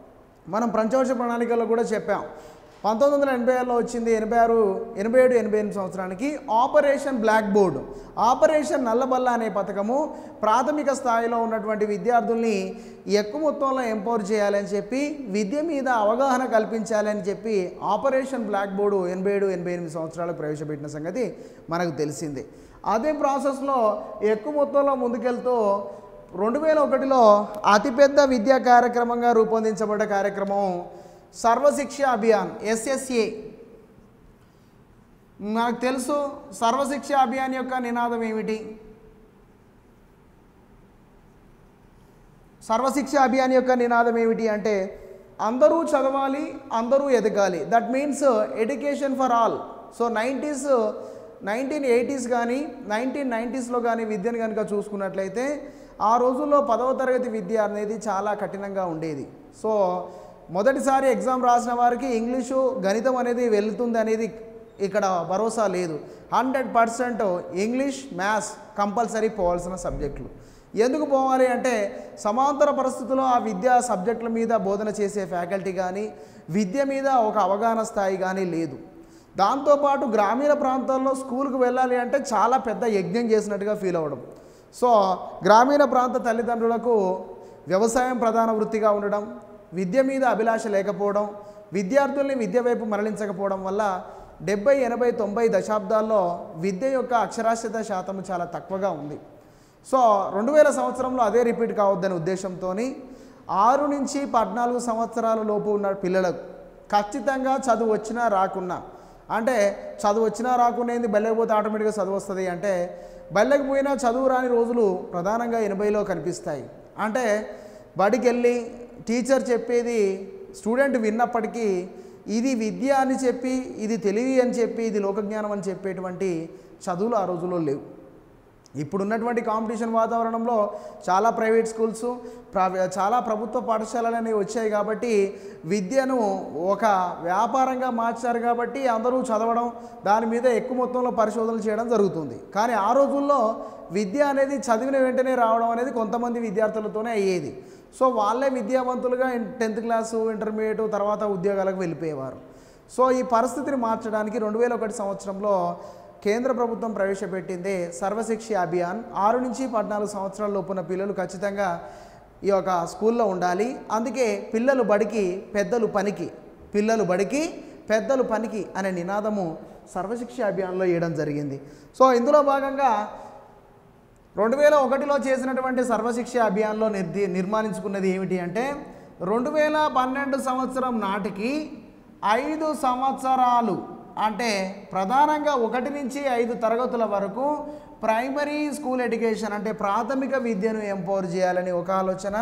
మనం పంచవర్ష ప్రణాళికలో కూడా చెప్పాం పంతొమ్మిది వందల ఎనభై ఆరులో వచ్చింది ఎనభై ఆరు ఎనభై ఏడు ఎనభై ఎనిమిది సంవత్సరానికి ఆపరేషన్ బ్లాక్ బోర్డు ఆపరేషన్ నల్లబల్ల అనే పథకము ప్రాథమిక స్థాయిలో ఉన్నటువంటి విద్యార్థుల్ని ఎక్కువ మొత్తంలో ఎంపవర్ చేయాలని చెప్పి విద్య మీద అవగాహన కల్పించాలని చెప్పి ఆపరేషన్ బ్లాక్ బోర్డు ఎనభై ఏడు ఎనభై ఎనిమిది సంవత్సరాలు ప్రవేశపెట్టిన సంగతి మనకు తెలిసిందే అదే ప్రాసెస్లో ఎక్కువ మొత్తంలో ముందుకెళ్తూ రెండు వేల ఒకటిలో అతిపెద్ద విద్యా కార్యక్రమంగా రూపొందించబడ్డ కార్యక్రమం సర్వశిక్ష అభియాన్ ఎస్ఎస్ఏ మనకు తెలుసు సర్వశిక్ష అభియాన్ యొక్క నినాదం ఏమిటి సర్వశిక్ష అభియాన్ యొక్క నినాదం ఏమిటి అంటే అందరూ చదవాలి అందరూ ఎదగాలి that means education for all so nineties nineteen eighties కానీ నైన్టీన్ నైంటీస్లో కానీ విద్యను కనుక చూసుకున్నట్లయితే ఆ రోజుల్లో పదవ తరగతి విద్య అనేది చాలా కఠినంగా ఉండేది సో మొదటిసారి ఎగ్జామ్ రాసిన వారికి ఇంగ్లీషు గణితం అనేది వెళ్తుంది అనేది ఇక్కడ భరోసా లేదు hundred percent English maths compulsory పోవాల్సిన సబ్జెక్టులు ఎందుకు పోవాలి అంటే సమాంతర పరిస్థితుల్లో ఆ విద్యా సబ్జెక్టుల మీద బోధన చేసే ఫ్యాకల్టీ కానీ విద్య మీద ఒక అవగాహన స్థాయి కానీ లేదు దాంతోపాటు గ్రామీణ ప్రాంతాల్లో స్కూల్కి వెళ్ళాలి అంటే చాలా పెద్ద యజ్ఞం చేసినట్టుగా ఫీల్ అవ్వడం సో గ్రామీణ ప్రాంత తల్లిదండ్రులకు వ్యవసాయం ప్రధాన వృత్తిగా ఉండడం విద్య మీద అభిలాష లేకపోవడం విద్యార్థుల్ని విద్య వైపు మరలించకపోవడం వల్ల డెబ్బై ఎనభై తొంభై దశాబ్దాల్లో విద్య యొక్క అక్షరాస్యత శాతం చాలా తక్కువగా ఉంది సో రెండు వేల సంవత్సరంలో అదే రిపీట్ కావద్దనే ఉద్దేశంతో ఆరు నుంచి పద్నాలుగు సంవత్సరాల లోపు ఉన్న పిల్లలకు ఖచ్చితంగా చదువు వచ్చినా రాకున్నా అంటే చదువు వచ్చినా రాకున్నా ఏంది బల్లెకి పోతే ఆటోమేటిక్గా చదువు వస్తుంది అంటే బల్లెకి పోయినా చదువు రాని రోజులు ప్రధానంగా ఎనభైలో కనిపిస్తాయి అంటే బడికి వెళ్ళి టీచర్ చెప్పేది స్టూడెంట్ విన్నప్పటికీ ఇది విద్య అని చెప్పి ఇది తెలివి అని చెప్పి ఇది లోకజ్ఞానం అని చెప్పేటువంటి చదువులు ఆ రోజుల్లో లేవు ఇప్పుడున్నటువంటి కాంపిటీషన్ వాతావరణంలో చాలా ప్రైవేట్ స్కూల్స్ ప్ర- చాలా ప్రభుత్వ పాఠశాలలు అనేవి వచ్చాయి కాబట్టి విద్యను ఒక వ్యాపారంగా మార్చారు కాబట్టి అందరూ చదవడం దాని మీద ఎక్కువ మొత్తంలో పరిశోధనలు చేయడం జరుగుతుంది కానీ ఆ రోజుల్లో విద్య అనేది చదివిన వెంటనే రావడం అనేది కొంతమంది విద్యార్థులతోనే అయ్యేది సో వాళ్ళే విద్యావంతులుగా టెన్త్ క్లాసు ఇంటర్మీడియట్ తర్వాత ఉద్యోగాలకు వెళ్ళిపోయేవారు సో ఈ పరిస్థితిని మార్చడానికి రెండు వేల ఒకటి సంవత్సరంలో కేంద్ర ప్రభుత్వం ప్రవేశపెట్టిందే సర్వశిక్ష అభియాన్ ఆరు నుంచి పద్నాలుగు సంవత్సరాల లోపున్న పిల్లలు ఖచ్చితంగా ఈ యొక్క స్కూల్లో ఉండాలి అందుకే పిల్లలు బడికి పెద్దలు పనికి పిల్లలు బడికి పెద్దలు పనికి అనే నినాదము సర్వశిక్ష అభియాన్లో వేయడం జరిగింది సో ఇందులో భాగంగా రెండు వేల ఒకటిలో చేసినటువంటి సర్వశిక్ష అభియాన్లో నిర్ది నిర్మాణించుకున్నది ఏమిటి అంటే రెండు వేల పన్నెండు సంవత్సరం నాటికి ఐదు సంవత్సరాలు అంటే ప్రధానంగా ఒకటి నుంచి ఐదు తరగతుల వరకు ప్రైమరీ స్కూల్ ఎడ్యుకేషన్ అంటే ప్రాథమిక విద్యను ఎంపవర్ చేయాలని ఒక ఆలోచన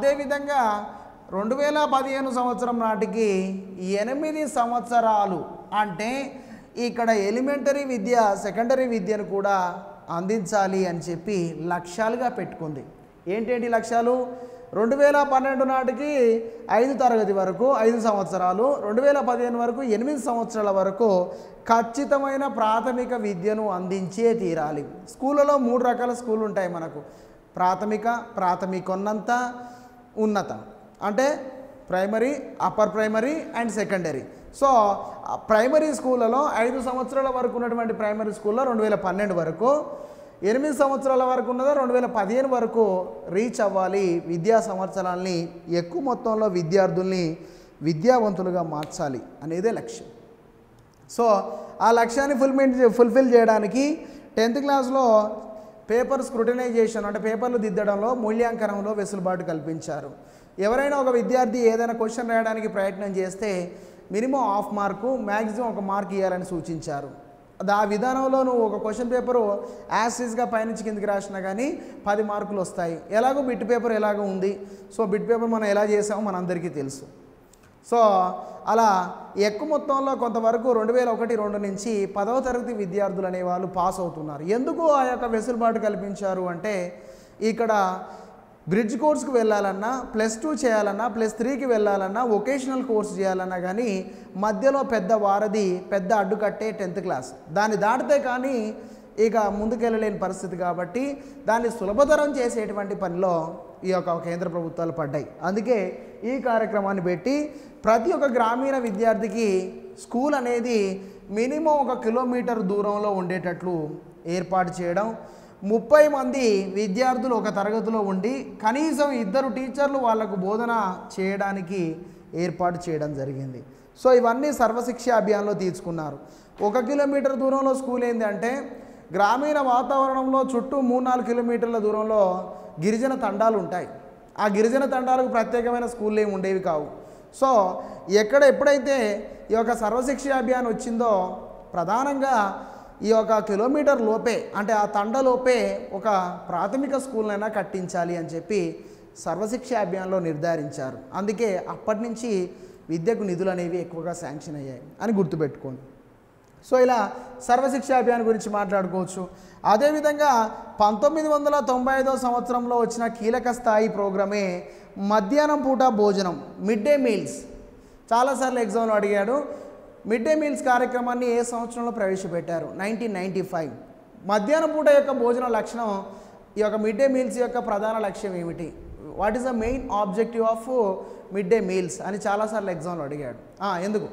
అదేవిధంగా రెండు వేల పదిహేను సంవత్సరం నాటికి ఎనిమిది సంవత్సరాలు అంటే ఇక్కడ ఎలిమెంటరీ విద్య సెకండరీ విద్యను కూడా అందించాలి అని చెప్పి లక్ష్యాలుగా పెట్టుకుంది ఏంటేంటి లక్ష్యాలు రెండు వేల పన్నెండు నాటికి ఐదు తరగతి వరకు ఐదు సంవత్సరాలు రెండు వేల పదిహేను వరకు ఎనిమిది సంవత్సరాల వరకు ఖచ్చితమైన ప్రాథమిక విద్యను అందించే తీరాలి స్కూళ్ళలో మూడు రకాల స్కూళ్ళు ఉంటాయి మనకు ప్రాథమిక ప్రాథమికోన్నత ఉన్నత అంటే primary upper primary and secondary so ఆ ప్రైమరీ స్కూళ్ళలో ఐదు సంవత్సరాల వరకు ఉన్నటువంటి ప్రైమరీ స్కూల్లో రెండు వేల పన్నెండు వరకు ఎనిమిది సంవత్సరాల వరకు ఉన్నదో రెండు వేల పదిహేను వరకు రీచ్ అవ్వాలి విద్యా సంవత్సరాల్ని ఎక్కువ మొత్తంలో విద్యార్థుల్ని విద్యావంతులుగా మార్చాలి అనేదే లక్ష్యం సో ఆ లక్ష్యాన్ని ఫుల్మిన్ ఫుల్ఫిల్ చేయడానికి టెన్త్ క్లాస్లో పేపర్ స్క్రూటనైజేషన్ అంటే పేపర్లు దిద్దడంలో మూల్యాంకనంలో వెసులుబాటు కల్పించారు ఎవరైనా ఒక విద్యార్థి ఏదైనా క్వశ్చన్ రాయడానికి ప్రయత్నం చేస్తే మినిమం హాఫ్ మార్కు మ్యాక్సిమం ఒక మార్క్ ఇవ్వాలని సూచించారు అది ఆ విధానంలో నువ్వు ఒక క్వశ్చన్ పేపరు యాసిస్గా పైనుంచి కిందికి రాసినా కానీ పది మార్కులు వస్తాయి ఎలాగో బిట్ పేపర్ ఎలాగో ఉంది సో బిట్ పేపర్ మనం ఎలా చేసామో మనందరికీ తెలుసు సో అలా ఎక్కువ మొత్తంలో కొంతవరకు రెండు వేల ఒకటి రెండు నుంచి పదవ తరగతి విద్యార్థులు అనేవాళ్ళు పాస్ అవుతున్నారు ఎందుకు ఆ యొక్క వెసులుబాటు కల్పించారు అంటే ఇక్కడ బ్రిడ్జ్ కోర్స్కి వెళ్ళాలన్నా ప్లస్ టూ చేయాలన్నా ప్లస్ త్రీకి వెళ్ళాలన్నా వొకేషనల్ కోర్స్ చేయాలన్నా కానీ మధ్యలో పెద్ద వారధి పెద్ద అడ్డుకట్టే టెన్త్ క్లాస్ దాన్ని దాటితే కానీ ఇక ముందుకెళ్ళలేని పరిస్థితి కాబట్టి దాన్ని సులభతరం చేసేటువంటి పనిలో ఈ యొక్క కేంద్ర ప్రభుత్వాలు పడ్డాయి అందుకే ఈ కార్యక్రమాన్ని పెట్టి ప్రతి ఒక్క గ్రామీణ విద్యార్థికి స్కూల్ అనేది మినిమం ఒక కిలోమీటర్ దూరంలో ఉండేటట్లు ఏర్పాటు చేయడం ముప్పై మంది విద్యార్థులు ఒక తరగతిలో ఉండి కనీసం ఇద్దరు టీచర్లు వాళ్లకు బోధన చేయడానికి ఏర్పాటు చేయడం జరిగింది సో ఇవన్నీ సర్వశిక్ష అభియాన్లో తీసుకున్నారు ఒక కిలోమీటర్ దూరంలో స్కూల్ ఏంటి అంటే గ్రామీణ వాతావరణంలో చుట్టూ మూడు నాలుగు కిలోమీటర్ల దూరంలో గిరిజన తండాలు ఉంటాయి ఆ గిరిజన తండాలకు ప్రత్యేకమైన స్కూళ్ళు ఏమి ఉండేవి కావు సో ఎక్కడ ఎప్పుడైతే ఈ యొక్క సర్వశిక్ష అభియాన్ వచ్చిందో ప్రధానంగా ఈ యొక్క కిలోమీటర్ లోపే అంటే ఆ తండ లోపే ఒక ప్రాథమిక స్కూల్నైనా కట్టించాలి అని చెప్పి సర్వశిక్ష అభియాన్లో నిర్ధారించారు అందుకే అప్పటి నుంచి విద్యకు నిధులు అనేవి ఎక్కువగా శాంక్షన్ అయ్యాయి అని గుర్తుపెట్టుకోండి సో ఇలా సర్వశిక్ష అభియాన్ గురించి మాట్లాడుకోవచ్చు అదేవిధంగా పంతొమ్మిది వందల తొంభై ఐదో సంవత్సరంలో వచ్చిన కీలక స్థాయి ప్రోగ్రామే మధ్యాహ్నం పూట భోజనం మిడ్ డే మీల్స్ చాలాసార్లు ఎగ్జామ్లో అడిగాడు మిడ్ డే మీల్స్ కార్యక్రమాన్ని ఏ సంవత్సరంలో ప్రవేశపెట్టారు నైన్టీన్ నైంటీ ఫైవ్ మధ్యాహ్నం పూట యొక్క భోజన లక్షణం ఈ యొక్క మిడ్ డే మీల్స్ యొక్క ప్రధాన లక్ష్యం ఏమిటి what is the main objective of mid day meals అని చాలాసార్లు ఎగ్జామ్లో అడిగాడు ఆ, ఎందుకు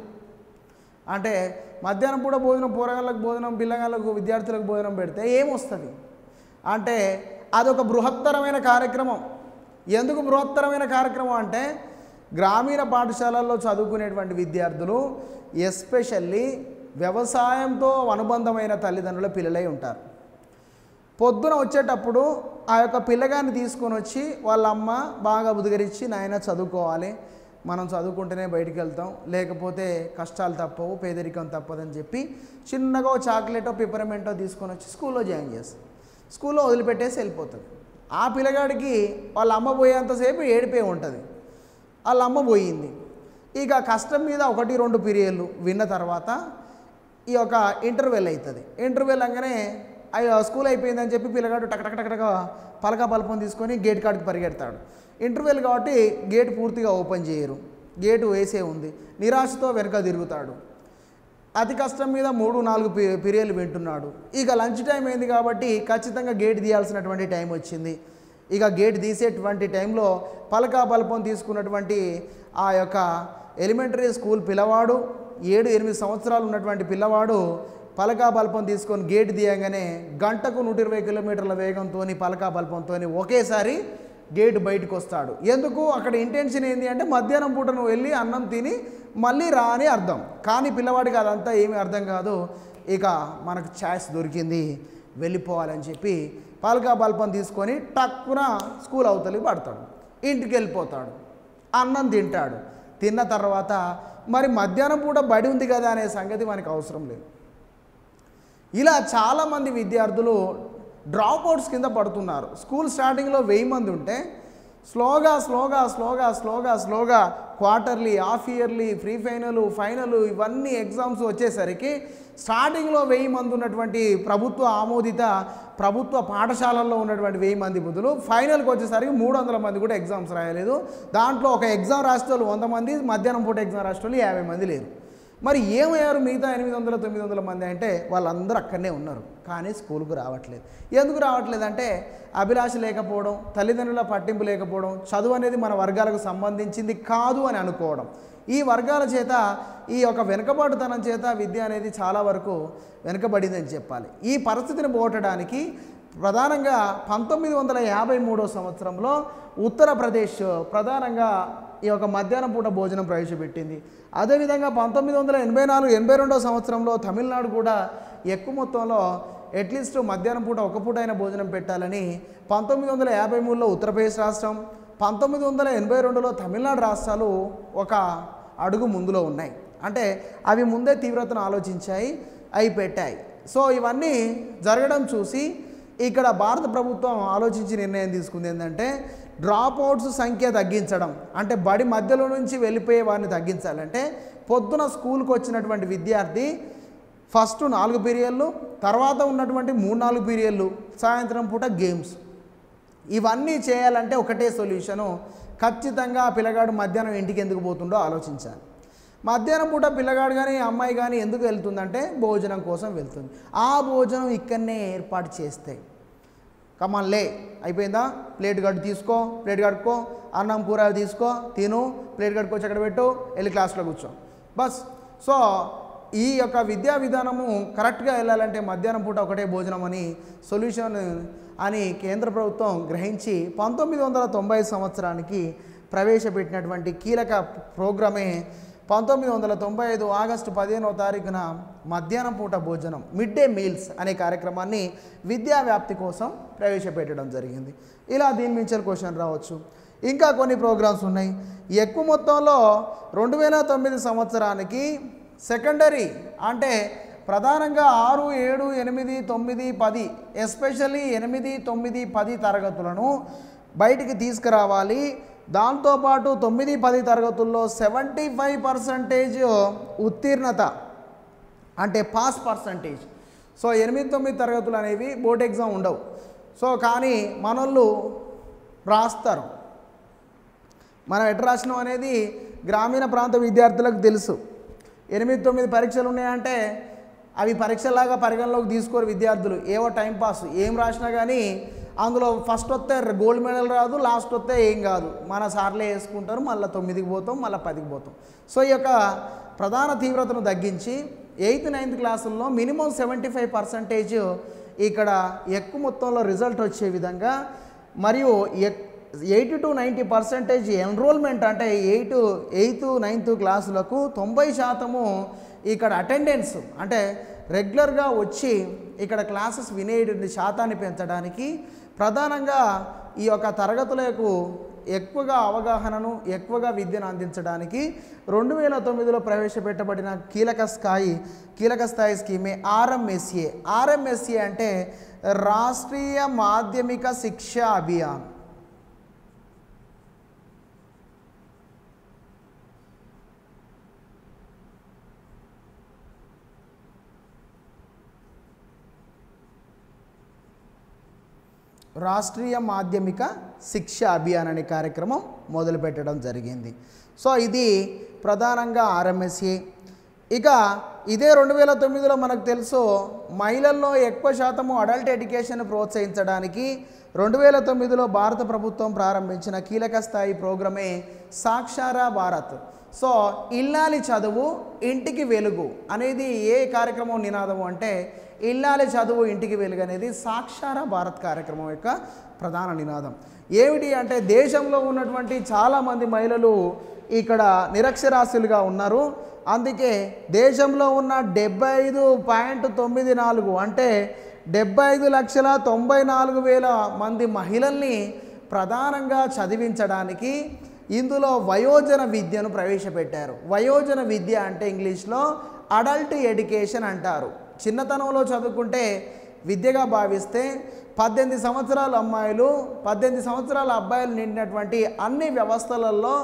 అంటే మధ్యాహ్నం పూట భోజనం పోరగాళ్ళకు భోజనం పిల్లగాళ్ళకు విద్యార్థులకు భోజనం పెడితే ఏమొస్తుంది అంటే అదొక బృహత్తరమైన కార్యక్రమం ఎందుకు బృహత్తరమైన కార్యక్రమం అంటే గ్రామీణ పాఠశాలల్లో చదువుకునేటువంటి విద్యార్థులు ఎస్పెషల్లీ వ్యవసాయంతో అనుబంధమైన తల్లిదండ్రుల పిల్లలై ఉంటారు పొద్దున వచ్చేటప్పుడు ఆ యొక్క పిల్లగాన్ని తీసుకొని వచ్చి వాళ్ళ అమ్మ బాగా బుదిగరించి నాయన చదువుకోవాలి మనం చదువుకుంటేనే బయటికి వెళ్తాం లేకపోతే కష్టాలు తప్పవు పేదరికం తప్పదని చెప్పి చిన్నగా ఓ చాక్లెటో పిపరమెంటో తీసుకొని వచ్చి స్కూల్లో జాయిన్ చేస్తాం స్కూల్లో వదిలిపెట్టేసి వెళ్ళిపోతుంది ఆ పిల్లగాడికి వాళ్ళ అమ్మ పోయేంతసేపు ఏడిపోయి ఉంటుంది వాళ్ళ అమ్మ పోయింది ఇక కష్టం మీద ఒకటి రెండు పీరియడ్లు విన్న తర్వాత ఈ యొక్క ఇంటర్వెల్ అవుతుంది ఇంటర్వెల్ అనగానే అయ్యో స్కూల్ అయిపోయిందని చెప్పి పిల్లగాడు టక టక టక టక పలక పలపం తీసుకొని గేట్ కాడికి పరిగెడతాడు ఇంటర్వెల్ కాబట్టి గేట్ పూర్తిగా ఓపెన్ చేయరు గేటు వేసే ఉంది నిరాశతో వెనక తిరుగుతాడు అతి కష్టం మీద మూడు నాలుగు పీ పీరియడ్లు వింటున్నాడు ఇక లంచ్ టైం అయింది కాబట్టి ఖచ్చితంగా గేట్ తీయాల్సినటువంటి టైం వచ్చింది ఇక గేట్ తీసేటువంటి టైంలో పలకా బల్పం తీసుకున్నటువంటి ఆ యొక్క ఎలిమెంటరీ స్కూల్ పిల్లవాడు ఏడు ఎనిమిది సంవత్సరాలు ఉన్నటువంటి పిల్లవాడు పలకా బల్పం తీసుకొని గేట్ తీయగానే గంటకు నూట ఇరవై కిలోమీటర్ల వేగంతో పలకా బల్పంతో ఒకేసారి గేట్ బయటకు వస్తాడు ఎందుకు అక్కడ ఇంటెన్షన్ ఏంటి అంటే మధ్యాహ్నం పూట నువ్వు వెళ్ళి అన్నం తిని మళ్ళీ రా అని అర్థం కానీ పిల్లవాడికి అదంతా ఏమీ అర్థం కాదు ఇక మనకు ఛాయిస్ దొరికింది వెళ్ళిపోవాలని చెప్పి పలకా బల్పం తీసుకొని టక్కున స్కూల్ అవతలికి పడతాడు ఇంటికి వెళ్ళిపోతాడు అన్నం తింటాడు తిన్న తర్వాత మరి మధ్యాహ్నం పూట బడి ఉంది కదా అనే సంగతి మనకు అవసరం లేదు ఇలా చాలామంది విద్యార్థులు డ్రాప్ అవుట్స్ కింద పడుతున్నారు స్కూల్ స్టార్టింగ్లో వెయ్యి మంది ఉంటే స్లోగా స్లోగా స్లోగా స్లోగా స్లోగా quarterly half yearly pre final final ఇవన్నీ ఎగ్జామ్స్ వచ్చేసరికి స్టార్టింగ్లో వెయ్యి మంది ఉన్నటువంటి ప్రభుత్వ ఆమోదిత ప్రభుత్వ పాఠశాలల్లో ఉన్నటువంటి వెయ్యి మంది బుద్ధులు ఫైనల్కి వచ్చేసరికి మూడు వందల మంది కూడా ఎగ్జామ్స్ రాయలేదు దాంట్లో ఒక ఎగ్జామ్ రాసే వాళ్ళు వంద మంది మధ్యాహ్నం పూట ఎగ్జామ్ రాసే వాళ్ళు యాభై మంది లేరు మరి ఏమయ్యారు మిగతా ఎనిమిది వందల తొమ్మిది వందల మంది అంటే వాళ్ళందరూ అక్కడనే ఉన్నారు కానీ స్కూల్కు రావట్లేదు ఎందుకు రావట్లేదు అంటే అభిలాష లేకపోవడం తల్లిదండ్రుల పట్టింపు లేకపోవడం చదువు అనేది మన వర్గాలకు సంబంధించింది కాదు అని అనుకోవడం ఈ వర్గాల చేత ఈ యొక్క వెనుకబాటుతనం చేత విద్య అనేది చాలా వరకు వెనుకబడిందని చెప్పాలి ఈ పరిస్థితిని పోగొట్టడానికి ప్రధానంగా పంతొమ్మిది వందల యాభై మూడో సంవత్సరంలో ఉత్తరప్రదేశ్ ప్రధానంగా ఈ యొక్క మధ్యాహ్నం పూట భోజనం ప్రవేశపెట్టింది అదేవిధంగా పంతొమ్మిది వందల ఎనభై నాలుగు ఎనభై రెండో సంవత్సరంలో తమిళనాడు కూడా ఎక్కువ మొత్తంలో అట్లీస్ట్ మధ్యాహ్నం పూట ఒక పూట అయినా భోజనం పెట్టాలని పంతొమ్మిది వందల యాభై మూడులో ఉత్తరప్రదేశ్ రాష్ట్రం పంతొమ్మిది వందల ఎనభై రెండులో తమిళనాడు రాష్ట్రాలు ఒక అడుగు ముందులో ఉన్నాయి అంటే అవి ముందే తీవ్రతను ఆలోచించాయి అవి పెట్టాయి సో ఇవన్నీ జరగడం చూసి ఇక్కడ భారత ప్రభుత్వం ఆలోచించి నిర్ణయం తీసుకుంది ఏంటంటే డ్రాప్ అవుట్స్ సంఖ్య తగ్గించడం అంటే బడి మధ్యలో నుంచి వెళ్ళిపోయే వారిని తగ్గించాలంటే పొద్దున స్కూల్కి వచ్చినటువంటి విద్యార్థి ఫస్ట్ నాలుగు పీరియడ్లు తర్వాత ఉన్నటువంటి మూడు నాలుగు పీరియడ్లు సాయంత్రం పూట గేమ్స్ ఇవన్నీ చేయాలంటే ఒకటే సొల్యూషను ఖచ్చితంగా ఆ పిల్లగాడు మధ్యాహ్నం ఇంటికి ఎందుకు పోతుండో ఆలోచించాలి మధ్యాహ్నం పూట పిల్లగాడు కానీ అమ్మాయి కానీ ఎందుకు వెళ్తుందంటే భోజనం కోసం వెళ్తుంది ఆ భోజనం ఇక్కడనే ఏర్పాటు చేస్తే కమాన్ లే అయిపోయిందా ప్లేట్ గడ్డు తీసుకో ప్లేట్ కడుక్కో అన్నం కూర తీసుకో తిను ప్లేట్ కడుక్కొచ్చి అక్కడ పెట్టు వెళ్ళి క్లాస్లో కూర్చో బస్ సో ఈ యొక్క విద్యా విధానము కరెక్ట్గా వెళ్ళాలంటే మధ్యాహ్నం పూట ఒకటే భోజనం అని సొల్యూషన్ అని కేంద్ర ప్రభుత్వం గ్రహించి పంతొమ్మిది వందల తొంభై సంవత్సరానికి ప్రవేశపెట్టినటువంటి కీలక ప్రోగ్రామే పంతొమ్మిది వందల తొంభై ఐదు ఆగస్టు పదిహేనవ తారీఖున మధ్యాహ్నం పూట భోజనం మిడ్ డే మీల్స్ అనే కార్యక్రమాన్ని విద్యా వ్యాప్తి కోసం ప్రవేశపెట్టడం జరిగింది ఇలా దీని మించిన క్వశ్చన్ రావచ్చు ఇంకా కొన్ని ప్రోగ్రామ్స్ ఉన్నాయి ఎక్కువ మొత్తంలో రెండు వేల తొమ్మిది సంవత్సరానికి సెకండరీ అంటే ప్రధానంగా ఆరు ఏడు ఎనిమిది తొమ్మిది పది ఎస్పెషల్లీ ఎనిమిది తొమ్మిది పది తరగతులను బయటికి తీసుకురావాలి దాంతోపాటు తొమ్మిది పది తరగతుల్లో సెవెంటీ ఫైవ్ పర్సంటేజ్ ఉత్తీర్ణత అంటే పాస్ పర్సంటేజ్ సో ఎనిమిది తొమ్మిది తరగతులు అనేవి బోర్డ్ ఎగ్జామ్ ఉండవు సో కానీ మనోళ్ళు రాస్తారు మనం ఎట్లా రాసినాం అనేది గ్రామీణ ప్రాంత విద్యార్థులకు తెలుసు ఎనిమిది తొమ్మిది పరీక్షలు ఉన్నాయంటే అవి పరీక్షలాగా పరిగణలోకి తీసుకోరు విద్యార్థులు ఏవో టైం పాస్ ఏం రాసినా కానీ అందులో ఫస్ట్ వస్తే గోల్డ్ మెడల్ రాదు లాస్ట్ వస్తే ఏం కాదు మన సార్లే వేసుకుంటారు మళ్ళీ తొమ్మిదికి పోతాం మళ్ళీ పదికి పోతాం సో ఈ యొక్క ప్రధాన తీవ్రతను తగ్గించి ఎయిత్ నైన్త్ క్లాసుల్లో మినిమం సెవెంటీ ఫైవ్ పర్సంటేజ్ ఇక్కడ ఎక్కువ మొత్తంలో రిజల్ట్ వచ్చే విధంగా మరియు ఎక్ eighty to ninety percentage enrolment అంటే ఎయిట్ ఎయిత్ నైన్త్ క్లాసులకు తొంభై శాతము ఇక్కడ అటెండెన్స్ అంటే రెగ్యులర్గా వచ్చి ఇక్కడ క్లాసెస్ వినేటువంటి శాతాన్ని పెంచడానికి ప్రధానంగా ఈ యొక్క తరగతులకు ఎక్కువగా అవగాహనను ఎక్కువగా విద్యను అందించడానికి రెండు వేల తొమ్మిదిలో ప్రవేశపెట్టబడిన కీలక స్థాయి కీలక స్థాయి స్కీమే ఆర్ఎంఎస్ఏ ఆర్ఎంఎస్ఏ అంటే రాష్ట్రీయ మాధ్యమిక శిక్షా అభియాన్ రాష్ట్రీయ మాధ్యమిక శిక్ష అభియాన్ అనే కార్యక్రమం మొదలుపెట్టడం జరిగింది సో ఇది ప్రధానంగా ఆర్ఎంఎస్ఏ ఇక ఇదే రెండు వేల తొమ్మిదిలో మనకు తెలుసు మహిళల్లో ఎక్కువ శాతము అడల్ట్ ఎడ్యుకేషన్ ప్రోత్సహించడానికి రెండు వేల తొమ్మిదిలో భారత ప్రభుత్వం ప్రారంభించిన కీలక స్థాయి ప్రోగ్రామే సాక్షారా భారత్ సో ఇల్లాలి చదువు ఇంటికి వెలుగు అనేది ఏ కార్యక్రమం నినాదము అంటే ఇల్లాలి చదువు ఇంటికి వెలుగు అనేది సాక్షారా భారత్ కార్యక్రమం యొక్క ప్రధాన నినాదం ఏమిటి అంటే దేశంలో ఉన్నటువంటి చాలామంది మహిళలు ఇక్కడ నిరక్షరాస్యులుగా ఉన్నారు అందుకే దేశంలో ఉన్న డెబ్బై ఐదు పాయింట్ తొమ్మిది నాలుగు అంటే డెబ్బై ఐదు లక్షల తొంభై నాలుగు వేల మంది మహిళల్ని ప్రధానంగా చదివించడానికి ఇందులో వయోజన విద్యను ప్రవేశపెట్టారు వయోజన విద్య అంటే ఇంగ్లీష్లో అడల్ట్ ఎడ్యుకేషన్ అంటారు చిన్నతనంలో చదువుకుంటే విద్యగా భావిస్తే పద్దెనిమిది సంవత్సరాల అమ్మాయిలు పద్దెనిమిది సంవత్సరాల అబ్బాయిలు నిండినటువంటి అన్ని వ్యవస్థలలో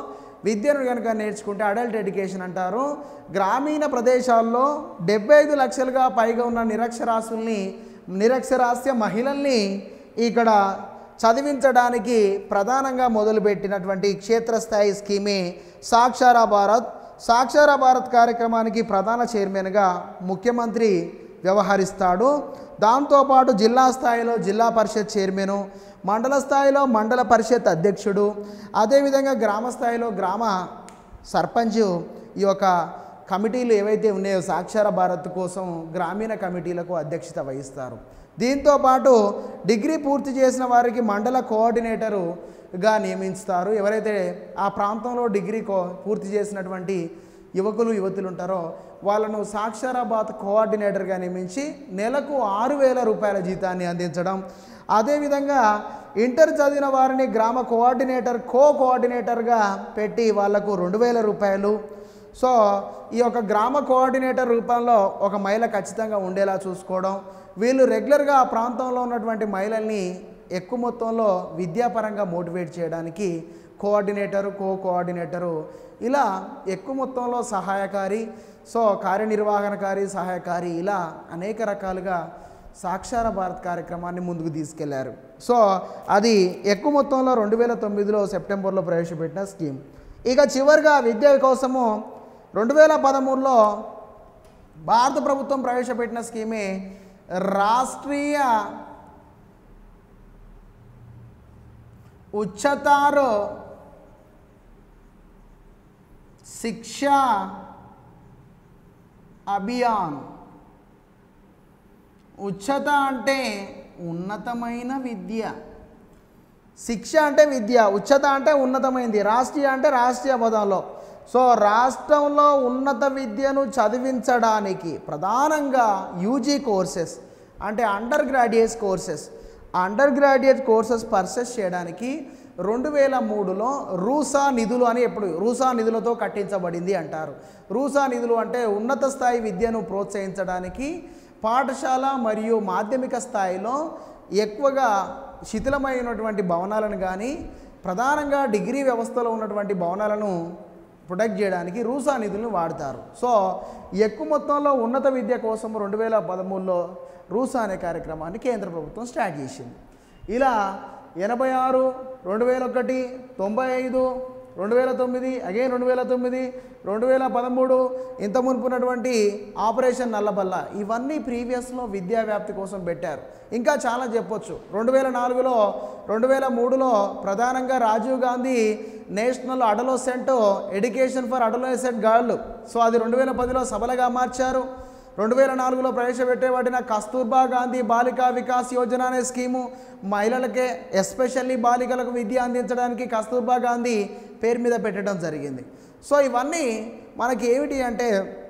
విద్యను కనుక నేర్చుకుంటే అడల్ట్ ఎడ్యుకేషన్ అంటారు గ్రామీణ ప్రదేశాల్లో డెబ్బై ఐదు లక్షలుగా పైగా ఉన్న నిరక్షరాస్యుల్ని నిరక్షరాస్య మహిళల్ని ఇక్కడ చదివించడానికి ప్రధానంగా మొదలుపెట్టినటువంటి క్షేత్రస్థాయి స్కీమే సాక్షారా భారత్ సాక్షారా భారత్ కార్యక్రమానికి ప్రధాన చైర్మన్గా ముఖ్యమంత్రి వ్యవహరిస్తాడు దాంతోపాటు జిల్లా స్థాయిలో జిల్లా పరిషత్ చైర్మను మండల స్థాయిలో మండల పరిషత్ అధ్యక్షుడు అదేవిధంగా గ్రామ స్థాయిలో గ్రామ సర్పంచ్ ఈ యొక్క కమిటీలు ఏవైతే ఉన్నాయో సాక్షర భారత్ కోసం గ్రామీణ కమిటీలకు అధ్యక్షత వహిస్తారు దీంతో పాటు డిగ్రీ పూర్తి చేసిన వారికి మండల కోఆర్డినేటరుగా నియమిస్తారు ఎవరైతే ఆ ప్రాంతంలో డిగ్రీ కో పూర్తి చేసినటువంటి యువకులు యువతులు ఉంటారో వాళ్ళను సాక్షరాబాద్ కోఆర్డినేటర్గా నియమించి నెలకు ఆరు వేల రూపాయల జీతాన్ని అందించడం అదేవిధంగా ఇంటర్ చదివిన వారిని గ్రామ కోఆర్డినేటర్ కో కోఆర్డినేటర్గా పెట్టి వాళ్లకు రెండు వేల రూపాయలు సో ఈ యొక్క గ్రామ కోఆర్డినేటర్ రూపంలో ఒక మహిళ ఖచ్చితంగా ఉండేలా చూసుకోవడం వీళ్ళు రెగ్యులర్గా ఆ ప్రాంతంలో ఉన్నటువంటి మహిళల్ని ఎక్కువ మొత్తంలో విద్యాపరంగా మోటివేట్ చేయడానికి కోఆర్డినేటరు కో కోఆర్డినేటరు ఇలా ఎక్కువ మొత్తంలో సహాయకారి సో కార్యనిర్వహణకారి సహాయకారి ఇలా అనేక రకాలుగా సాక్షార భారత్ కార్యక్రమాన్ని ముందుకు తీసుకెళ్లారు సో అది ఎక్కువ మొత్తంలో రెండు వేల తొమ్మిదిలో సెప్టెంబర్లో ప్రవేశపెట్టిన స్కీమ్ ఇక చివరిగా విద్య కోసము రెండు వేల పదమూడులో భారత ప్రభుత్వం ప్రవేశపెట్టిన స్కీమే రాష్ట్రీయ ఉच्चतर శిక్షా అభియాన్ ఉచ్చత అంటే ఉన్నతమైన విద్య శిక్ష అంటే విద్య ఉచ్చత అంటే ఉన్నతమైనది రాష్ట్రీయ అంటే రాష్ట్రీయ పదంలో సో రాష్ట్రంలో ఉన్నత విద్యను చదివించడానికి ప్రధానంగా యూజీ కోర్సెస్ అంటే undergraduate courses undergraduate courses పర్సెస్ చేయడానికి రెండు వేల మూడులో రూసా నిధులు అని ఎప్పుడు రూసా నిధులతో కట్టించబడింది అంటారు రూసా నిధులు అంటే ఉన్నత స్థాయి విద్యను ప్రోత్సహించడానికి పాఠశాల మరియు మాధ్యమిక స్థాయిలో ఎక్కువగా శిథిలమైనటువంటి భవనాలను కానీ ప్రధానంగా డిగ్రీ వ్యవస్థలో ఉన్నటువంటి భవనాలను ప్రొటెక్ట్ చేయడానికి రూసా నిధులను వాడతారు సో ఎక్కువ మొత్తంలో ఉన్నత విద్య కోసం రెండు వేల పదమూడులో రూసా అనే కార్యక్రమాన్ని కేంద్ర ప్రభుత్వం స్టార్ట్ చేసింది ఇలా ఎనభై ఆరు రెండు వేల ఒకటి తొంభై ఐదు రెండు వేల తొమ్మిది అగైన్ రెండు వేల తొమ్మిది రెండు వేల పదమూడు ఇంత మునుపున్నటువంటి ఆపరేషన్ నల్లబల్ల ఇవన్నీ ప్రీవియస్లో విద్యా వ్యాప్తి కోసం పెట్టారు ఇంకా చాలా చెప్పొచ్చు రెండు వేల నాలుగులో రెండు వేల మూడులో ప్రధానంగా Rajiv Gandhi national adolescent education for adolescent girl so అది రెండు వేల పదిలో సభలుగా మార్చారు రెండు వేల నాలుగులో ప్రవేశపెట్టబడిన కస్తూర్బా గాంధీ బాలికా వికాస్ యోజన అనే స్కీము మహిళలకే ఎస్పెషల్లీ బాలికలకు విద్య అందించడానికి కస్తూర్బా గాంధీ పేరు మీద పెట్టడం జరిగింది సో ఇవన్నీ మనకి ఏమిటి అంటే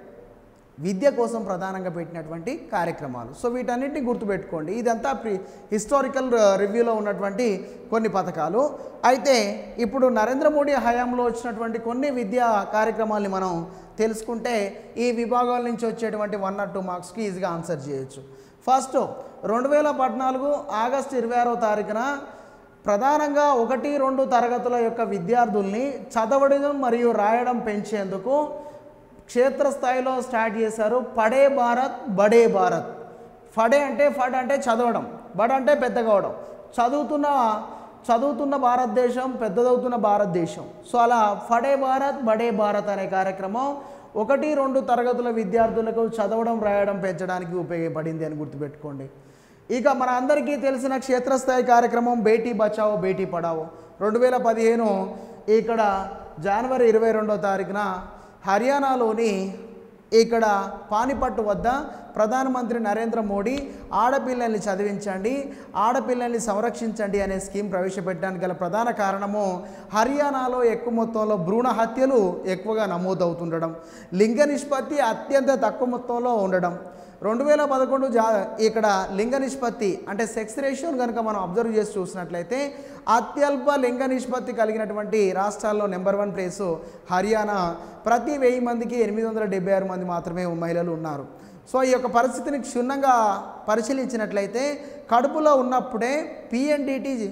విద్య కోసం ప్రధానంగా పెట్టినటువంటి కార్యక్రమాలు సో వీటన్నిటిని గుర్తుపెట్టుకోండి ఇదంతా ప్రి హిస్టారికల్ రివ్యూలో ఉన్నటువంటి కొన్ని పథకాలు అయితే ఇప్పుడు నరేంద్ర మోడీ హయాంలో వచ్చినటువంటి కొన్ని విద్యా కార్యక్రమాల్ని మనం తెలుసుకుంటే ఈ విభాగాల నుంచి వచ్చేటువంటి వన్ ఆర్ టూ మార్క్స్కి ఈజీగా ఆన్సర్ చేయొచ్చు ఫస్ట్ రెండు వేల పద్నాలుగు ఆగస్టు ఇరవై ఆరో తారీఖున ప్రధానంగా ఒకటి రెండు తరగతుల యొక్క విద్యార్థుల్ని చదవడం మరియు రాయడం పెంచేందుకు క్షేత్రస్థాయిలో స్టార్ట్ చేశారు పడే భారత్ బడే భారత్ ఫడే అంటే ఫడ్ అంటే చదవడం బడ్ అంటే పెద్దగవడం చదువుతున్న చదువుతున్న భారతదేశం పెద్దదవుతున్న భారతదేశం సో అలా ఫడే భారత్ బడే భారత్ అనే కార్యక్రమం ఒకటి రెండు తరగతుల విద్యార్థులకు చదవడం రాయడం పెంచడానికి ఉపయోగపడింది అని గుర్తుపెట్టుకోండి ఇక మన అందరికీ తెలిసిన క్షేత్రస్థాయి కార్యక్రమం బేటీ బచావో బేటీ పడావో రెండు వేల పదిహేను ఇక్కడ జనవరి ఇరవై రెండో తారీఖున హర్యానాలోని ఇక్కడ పానిపట్టు వద్ద ప్రధానమంత్రి నరేంద్ర మోడీ ఆడపిల్లల్ని చదివించండి ఆడపిల్లల్ని సంరక్షించండి అనే స్కీమ్ ప్రవేశపెట్టడానికి గల ప్రధాన కారణము హర్యానాలో ఎక్కువ మొత్తంలో భ్రూణ హత్యలు ఎక్కువగా నమోదవుతుండడం లింగ నిష్పత్తి అత్యంత తక్కువ మొత్తంలో ఉండడం రెండు వేల పదకొండు జా ఇక్కడ లింగ నిష్పత్తి అంటే సెక్స్ రేషియోని కనుక మనం అబ్జర్వ్ చేసి చూసినట్లయితే అత్యల్ప లింగ నిష్పత్తి కలిగినటువంటి రాష్ట్రాల్లో నెంబర్ వన్ ప్లేసు హర్యానా ప్రతి వెయ్యి మందికి ఎనిమిది వందల డెబ్బై ఆరు మంది మాత్రమే మహిళలు ఉన్నారు సో ఈ యొక్క పరిస్థితిని క్షుణ్ణంగా పరిశీలించినట్లయితే కడుపులో ఉన్నప్పుడే పిఎన్డిటి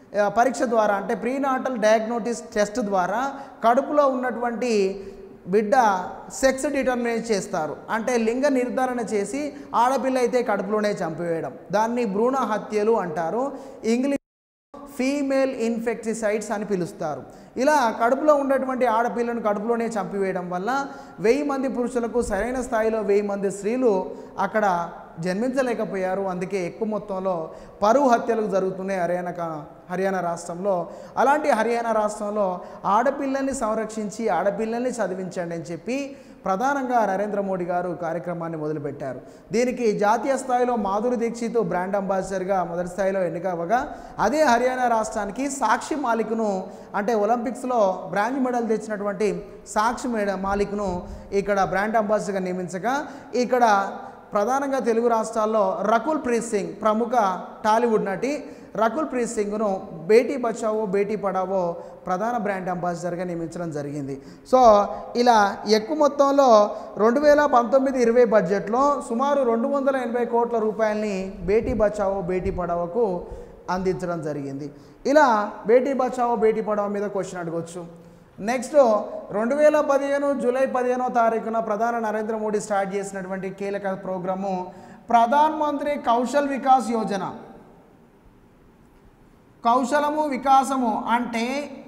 ఆ, పరీక్ష ద్వారా అంటే ప్రీనాటల్ డయాగ్నోటిస్ టెస్ట్ ద్వారా కడుపులో ఉన్నటువంటి బిడ్డ సెక్స్ డిటర్మినేట్ చేస్తారు అంటే లింగ నిర్ధారణ చేసి ఆడపిల్ల అయితే కడుపులోనే చంపివేయడం దాన్ని భ్రూణ హత్యలు అంటారు ఇంగ్లీష్ ఫీమేల్ ఇన్ఫెక్టిసైడ్స్ అని పిలుస్తారు ఇలా కడుపులో ఉన్నటువంటి ఆడపిల్లను కడుపులోనే చంపివేయడం వల్ల వెయ్యి మంది పురుషులకు సరైన స్థాయిలో వెయ్యి మంది స్త్రీలు అక్కడ జన్మించలేకపోయారు అందుకే ఎక్కువ మొత్తంలో పరువు హత్యలు జరుగుతున్నాయి హర్యానా కా- హర్యానా రాష్ట్రంలో అలాంటి హర్యానా రాష్ట్రంలో ఆడపిల్లల్ని సంరక్షించి ఆడపిల్లల్ని చదివించండి అని చెప్పి ప్రధానంగా నరేంద్ర మోడీ గారు కార్యక్రమాన్ని మొదలుపెట్టారు దీనికి జాతీయ స్థాయిలో మాధురి దీక్షిత్ బ్రాండ్ అంబాసిడర్గా మొదటి స్థాయిలో ఎన్నిక అవ్వగా అదే హర్యానా రాష్ట్రానికి సాక్షి మాలిక్ను అంటే ఒలింపిక్స్లో బ్రాంజ్ మెడల్ తెచ్చినటువంటి సాక్షి మేడ మాలిక్ను ఇక్కడ బ్రాండ్ అంబాసిడర్గా నియమించగా ఇక్కడ ప్రధానంగా తెలుగు రాష్ట్రాల్లో రకుల్ ప్రీత్ సింగ్ ప్రముఖ టాలీవుడ్ నటి రకుల్ ప్రీత్ సింగ్ను బేటీ బచావో బేటీ పడావో ప్రధాన బ్రాండ్ అంబాసిడర్గా నియమించడం జరిగింది సో ఇలా ఎక్కువ మొత్తంలో రెండు వేల పంతొమ్మిది ఇరవై బడ్జెట్లో సుమారు రెండు వందల ఎనభై కోట్ల రూపాయలని బేటీ బచావో బేటీ పడావోకు అందించడం జరిగింది ఇలా బేటీ బచావో బేటీ పడావో మీద క్వశ్చన్ అడగవచ్చు నెక్స్ట్ రెండు వేల పదిహేను జూలై పదిహేనో తారీఖున ప్రధాన నరేంద్ర మోడీ స్టార్ట్ చేసినటువంటి కీలక ప్రోగ్రాము ప్రధాన్ మంత్రి కౌశల్ వికాస్ యోజన కౌశలము వికాసము అంటే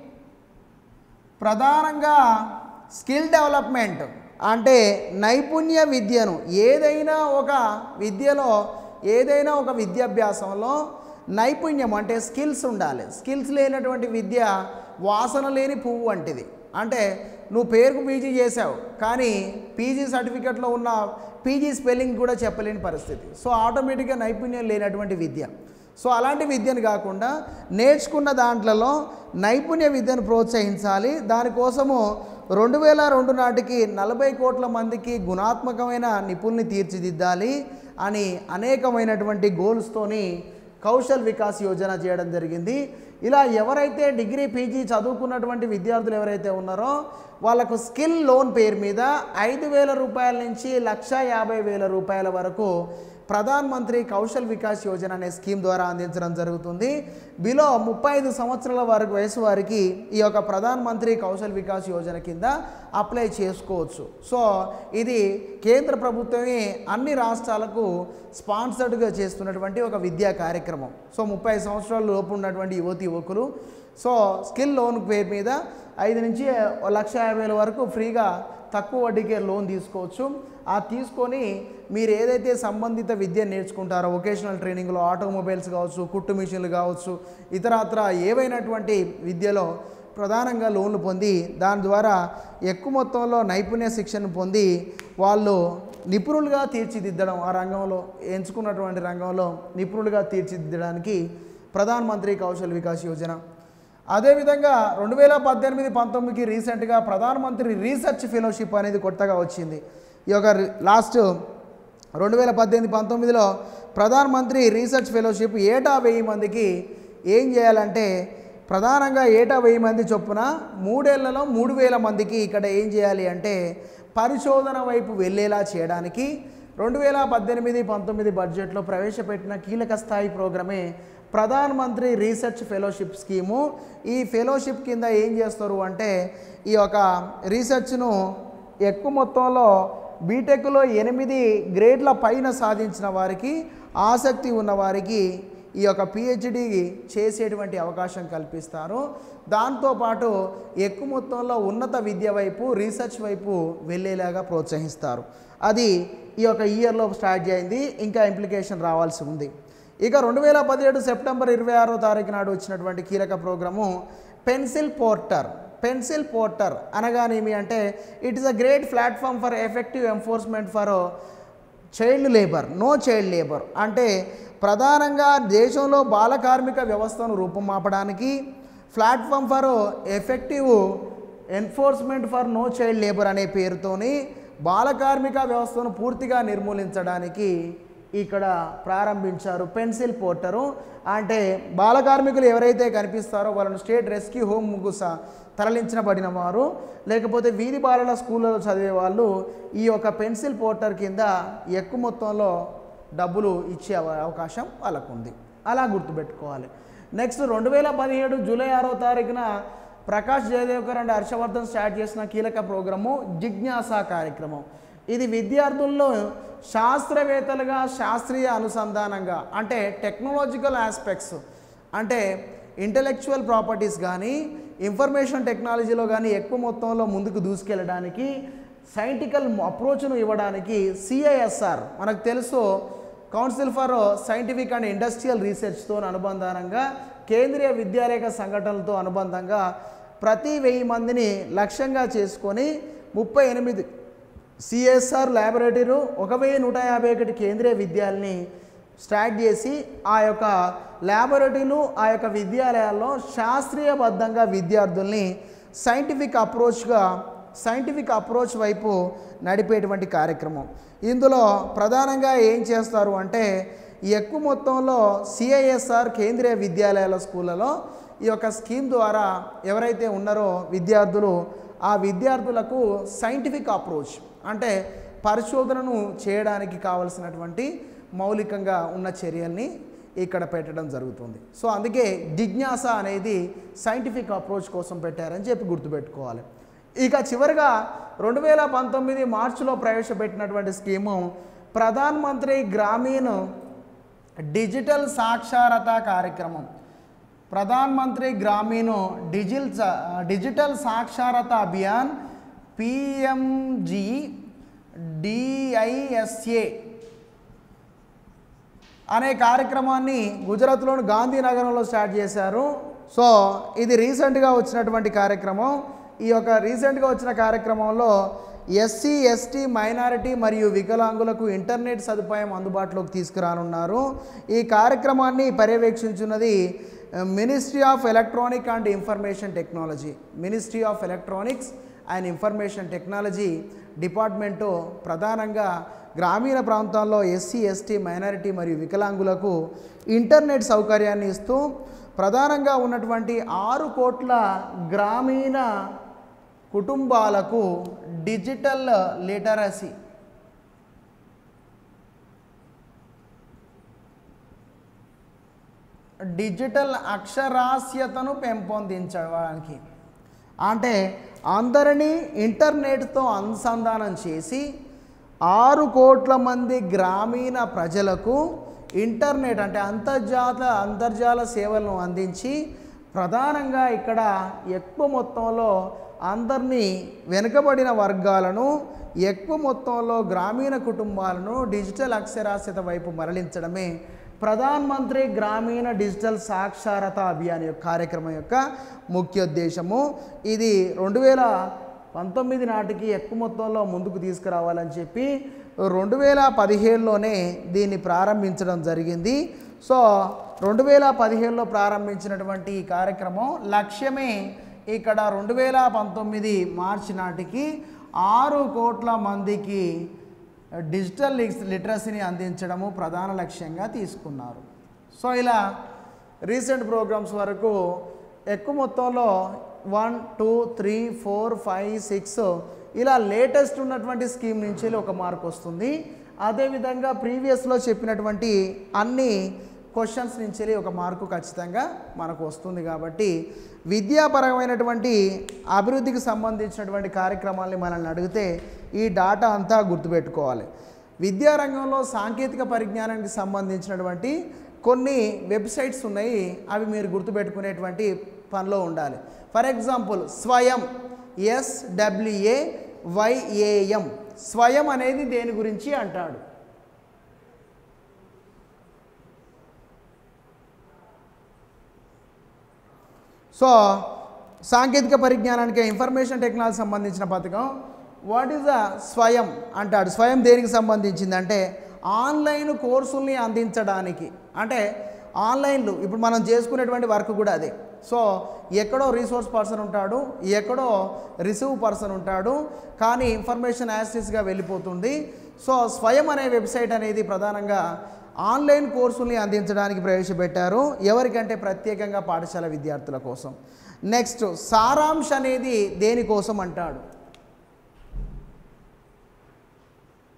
ప్రధానంగా స్కిల్ డెవలప్మెంట్ అంటే నైపుణ్య విద్యను ఏదైనా ఒక విద్యలో ఏదైనా ఒక విద్యాభ్యాసంలో నైపుణ్యం అంటే స్కిల్స్ ఉండాలి స్కిల్స్ లేనటువంటి విద్య వాసన లేని పువ్వు వంటిది అంటే నువ్వు పేరుకు పీజీ చేసావు కానీ పీజీ సర్టిఫికెట్లో ఉన్న పీజీ స్పెల్లింగ్ కూడా చెప్పలేని పరిస్థితి సో ఆటోమేటిక్గా నైపుణ్యం లేనటువంటి విద్య సో అలాంటి విద్యను కాకుండా నేర్చుకున్న దాంట్లలో నైపుణ్య విద్యను ప్రోత్సహించాలి దానికోసము రెండు వేల రెండు నాటికి నలభై కోట్ల మందికి గుణాత్మకమైన నిపుణుల్ని తీర్చిదిద్దాలి అని అనేకమైనటువంటి గోల్స్తోని కౌశల్ వికాస్ యోజన చేయడం జరిగింది ఇలా ఎవరైతే డిగ్రీ పీజీ చదువుకున్నటువంటి విద్యార్థులు ఎవరైతే ఉన్నారో వాళ్ళకు స్కిల్ లోన్ పేరు మీద ఐదు వేల రూపాయల నుంచి లక్ష యాభై వేల రూపాయల వరకు ప్రధాన్ మంత్రి కౌశల్ వికాస్ యోజన అనే స్కీమ్ ద్వారా అందించడం జరుగుతుంది బిలో ముప్పై ఐదు సంవత్సరాల వరకు వయసు వారికి ఈ యొక్క ప్రధాన్ మంత్రి కౌశల్ వికాస్ యోజన కింద అప్లై చేసుకోవచ్చు సో ఇది కేంద్ర ప్రభుత్వమే అన్ని రాష్ట్రాలకు స్పాన్సర్డ్గా చేస్తున్నటువంటి ఒక విద్యా కార్యక్రమం సో ముప్పై సంవత్సరాల లోపు ఉన్నటువంటి యువతి యువకులు సో స్కిల్ లోన్ పేరు మీద ఐదు నుంచి ఓ లక్ష యాభై వేల వరకు ఫ్రీగా తక్కువ వడ్డీకే లోన్ తీసుకోవచ్చు ఆ తీసుకొని మీరు ఏదైతే సంబంధిత విద్య నేర్చుకుంటారో వొకేషనల్ ట్రైనింగ్లో ఆటోమొబైల్స్ కావచ్చు కుట్టు మిషన్లు కావచ్చు ఇతరత్ర ఏవైనటువంటి విద్యలో ప్రధానంగా లోన్లు పొంది దాని ద్వారా ఎక్కువ మొత్తంలో నైపుణ్య శిక్షణ పొంది వాళ్ళు నిపుణులుగా తీర్చిదిద్దడం ఆ రంగంలో ఎంచుకున్నటువంటి రంగంలో నిపుణులుగా తీర్చిదిద్దడానికి ప్రధాన మంత్రి కౌశల్ వికాస్ యోజన అదేవిధంగా రెండు వేల పద్దెనిమిది పంతొమ్మిదికి రీసెంట్గా ప్రధానమంత్రి రీసెర్చ్ ఫెలోషిప్ అనేది కొత్తగా వచ్చింది ఈ యొక్క రి- లాస్ట్ రెండు వేల పద్దెనిమిది పంతొమ్మిదిలో ప్రధానమంత్రి రీసెర్చ్ ఫెలోషిప్ ఏటా వెయ్యి మందికి ఏం చేయాలంటే ప్రధానంగా ఏటా వెయ్యి మంది చొప్పున మూడేళ్లలో మూడు వేల మందికి ఇక్కడ ఏం చేయాలి అంటే పరిశోధన వైపు వెళ్ళేలా చేయడానికి రెండు వేల పద్దెనిమిది పంతొమ్మిది బడ్జెట్లో ప్రవేశపెట్టిన కీలక స్థాయి ప్రోగ్రామే Pradhan Mantri research fellowship scheme ఈ ఫెలోషిప్ కింద ఏం చేస్తారు అంటే ఈ యొక్క రీసెర్చ్ను ఎక్కువ మొత్తంలో బీటెక్లో ఎనిమిది గ్రేడ్ల పైన సాధించిన వారికి ఆసక్తి ఉన్న వారికి ఈ యొక్క పిహెచ్డి చేసేటువంటి అవకాశం కల్పిస్తారు దాంతోపాటు ఎక్కువ మొత్తంలో ఉన్నత విద్య వైపు రీసెర్చ్ వైపు వెళ్ళేలాగా ప్రోత్సహిస్తారు అది ఈ యొక్క ఇయర్లో స్టార్ట్ అయింది ఇంకా ఇంప్లికేషన్ రావాల్సి ఉంది ఇక రెండు వేల పదిహేడు సెప్టెంబర్ ఇరవై ఆరో తారీఖు నాడు వచ్చినటువంటి కీలక programme pencil portal pencil portal అనగానేమి అంటే it is a great platform for effective enforcement for child labour no child labour అంటే ప్రధానంగా దేశంలో బాల కార్మిక వ్యవస్థను రూపుమాపడానికి platform for effective enforcement for no child labour అనే పేరుతోని బాల కార్మిక వ్యవస్థను పూర్తిగా నిర్మూలించడానికి ఇక్కడ ప్రారంభించారు పెన్సిల్ పోర్టరు అంటే బాల కార్మికులు ఎవరైతే కనిపిస్తారో వాళ్ళను స్టేట్ రెస్క్యూ హోమ్కు స తరలించబడిన వారు లేకపోతే వీధి బాలల స్కూళ్ళలో చదివే వాళ్ళు ఈ యొక్క పెన్సిల్ పోర్టర్ కింద ఎక్కువ మొత్తంలో డబ్బులు ఇచ్చే అవ- అవకాశం వాళ్ళకు ఉంది అలా గుర్తుపెట్టుకోవాలి నెక్స్ట్ రెండు వేల పదిహేడు జూలై ఆరో తారీఖున ప్రకాష్ జయదేవ్కర్ అండ్ హర్షవర్ధన్ స్టార్ట్ చేసిన కీలక ప్రోగ్రాము జిజ్ఞాస కార్యక్రమం ఇది విద్యార్థుల్లో శాస్త్రవేత్తలుగా శాస్త్రీయ అనుసంధానంగా అంటే టెక్నాలజికల్ ఆస్పెక్ట్స్ అంటే ఇంటలెక్చువల్ ప్రాపర్టీస్ కానీ ఇన్ఫర్మేషన్ టెక్నాలజీలో కానీ ఎక్కువ మొత్తంలో ముందుకు దూసుకెళ్ళడానికి సైంటికల్ అప్రోచ్ను ఇవ్వడానికి సిఐఎస్ఆర్ మనకు తెలుసు council for scientific and industrial రీసెర్చ్తో అనుబంధంగా కేంద్రీయ విద్యారేఖ సంఘటనలతో అనుబంధంగా ప్రతి వెయ్యి మందిని లక్ష్యంగా చేసుకొని ముప్పై ఎనిమిది సిఎస్ఆర్ ల్యాబొరేటరీ ఒక వెయ్యి నూట యాభై ఒకటి కేంద్రీయ విద్యాలని స్టార్ట్ చేసి ఆ యొక్క ల్యాబొరేటరీలు ఆ యొక్క విద్యాలయాల్లో శాస్త్రీయబద్ధంగా విద్యార్థుల్ని సైంటిఫిక్ అప్రోచ్గా సైంటిఫిక్ అప్రోచ్ వైపు నడిపేటువంటి కార్యక్రమం ఇందులో ప్రధానంగా ఏం చేస్తారు అంటే ఎక్కువ మొత్తంలో సిఐఎస్ఆర్ కేంద్రీయ విద్యాలయాల స్కూళ్ళలో ఈ యొక్క స్కీమ్ ద్వారా ఎవరైతే ఉన్నారో విద్యార్థులు ఆ విద్యార్థులకు సైంటిఫిక్ అప్రోచ్ అంటే పరిశోధనను చేయడానికి కావలసినటువంటి మౌలికంగా ఉన్న చర్యల్ని ఇక్కడ పెట్టడం జరుగుతుంది సో అందుకే జిజ్ఞాస అనేది సైంటిఫిక్ అప్రోచ్ కోసం పెట్టారని చెప్పి గుర్తుపెట్టుకోవాలి ఇక చివరిగా రెండు వేల పంతొమ్మిది మార్చిలో ప్రవేశపెట్టినటువంటి స్కీము ప్రధాన్ మంత్రి గ్రామీణ్ డిజిటల్ సాక్షరత కార్యక్రమం ప్రధాన్ మంత్రి గ్రామీణ డిజిల్ digital Saksharta Abhiyan PMG DISA అనే కార్యక్రమాన్ని గుజరాత్లోని గాంధీనగరంలో స్టార్ట్ చేశారు సో ఇది రీసెంట్గా వచ్చినటువంటి కార్యక్రమం ఈ యొక్క రీసెంట్గా వచ్చిన కార్యక్రమంలో ఎస్సీ ఎస్టీ మైనారిటీ మరియు వికలాంగులకు ఇంటర్నెట్ సదుపాయం అందుబాటులోకి తీసుకురానున్నారు ఈ కార్యక్రమాన్ని పర్యవేక్షించున్నది ministry of electronic and information technology ministry of electronics and information technology department ప్రధానంగా గ్రామీణ ప్రాంతాల్లో ఎస్సీ ఎస్టీ మైనారిటీ మరియు వికలాంగులకు ఇంటర్నెట్ సౌకర్యాన్ని ఇస్తూ ప్రధానంగా ఉన్నటువంటి ఆరు కోట్ల గ్రామీణ కుటుంబాలకు డిజిటల్ లిటరసీ డిజిటల్ అక్షరాస్యతను పెంపొందించడానికి అంటే అందరినీ ఇంటర్నెట్తో అనుసంధానం చేసి ఆరు కోట్ల మంది గ్రామీణ ప్రజలకు ఇంటర్నెట్ అంటే అంతర్జాత అంతర్జాల సేవలను అందించి ప్రధానంగా ఇక్కడ ఎక్కువ మొత్తంలో అందరినీ వెనుకబడిన వర్గాలను ఎక్కువ మొత్తంలో గ్రామీణ కుటుంబాలను డిజిటల్ అక్షరాస్యత వైపు మరలించడమే ప్రధాన్ మంత్రి గ్రామీణ డిజిటల్ సాక్షరత అభియాన్ యొక్క కార్యక్రమం యొక్క ముఖ్య ఉద్దేశము ఇది రెండు వేల పంతొమ్మిది నాటికి ఎక్కువ మొత్తంలో ముందుకు తీసుకురావాలని చెప్పి రెండు వేల పదిహేడులోనే దీన్ని ప్రారంభించడం జరిగింది సో రెండు వేల పదిహేడులో ప్రారంభించినటువంటి ఈ కార్యక్రమం లక్ష్యమే ఇక్కడ రెండు వేల పంతొమ్మిది మార్చి నాటికి ఆరు కోట్ల మందికి డిజిటల్ లిస్- లిటరసీని అందించడము ప్రధాన లక్ష్యంగా తీసుకున్నారు సో ఇలా రీసెంట్ ప్రోగ్రామ్స్ వరకు ఎక్కువ మొత్తంలో one two three four five six ఇలా లేటెస్ట్ ఉన్నటువంటి స్కీమ్ నుంచి ఒక మార్క్ వస్తుంది అదేవిధంగా ప్రీవియస్లో చెప్పినటువంటి అన్ని క్వశ్చన్స్ నుంచి ఒక మార్కు ఖచ్చితంగా మనకు వస్తుంది కాబట్టి విద్యాపరమైనటువంటి అభివృద్ధికి సంబంధించినటువంటి కార్యక్రమాల్ని మనల్ని అడిగితే ఈ డాటా అంతా గుర్తుపెట్టుకోవాలి విద్యారంగంలో సాంకేతిక పరిజ్ఞానానికి సంబంధించినటువంటి కొన్ని వెబ్సైట్స్ ఉన్నాయి అవి మీరు గుర్తుపెట్టుకునేటువంటి పనిలో ఉండాలి for example Swayam SWA YAM Swayam అనేది దేని గురించి అంటాడు సో సాంకేతిక పరిజ్ఞానానికి ఇన్ఫర్మేషన్ టెక్నాలజీ సంబంధించిన పథకం వాట్ ఈజ్ ద స్వయం అంటాడు స్వయం దేనికి సంబంధించింది అంటే ఆన్లైన్ కోర్సుల్ని అందించడానికి అంటే ఆన్లైన్లో ఇప్పుడు మనం చేసుకునేటువంటి వర్క్ కూడా అదే సో ఎక్కడో రీసోర్స్ పర్సన్ ఉంటాడు ఎక్కడో రిసీవ్ పర్సన్ ఉంటాడు కానీ ఇన్ఫర్మేషన్ యాక్సెస్గా వెళ్ళిపోతుంది సో స్వయం అనే వెబ్సైట్ అనేది ప్రధానంగా ఆన్లైన్ కోర్సుల్ని అందించడానికి ప్రవేశపెట్టారు ఎవరికంటే ప్రత్యేకంగా పాఠశాల విద్యార్థుల కోసం నెక్స్ట్ సారాంశ్ అనేది దేనికోసం అంటాడు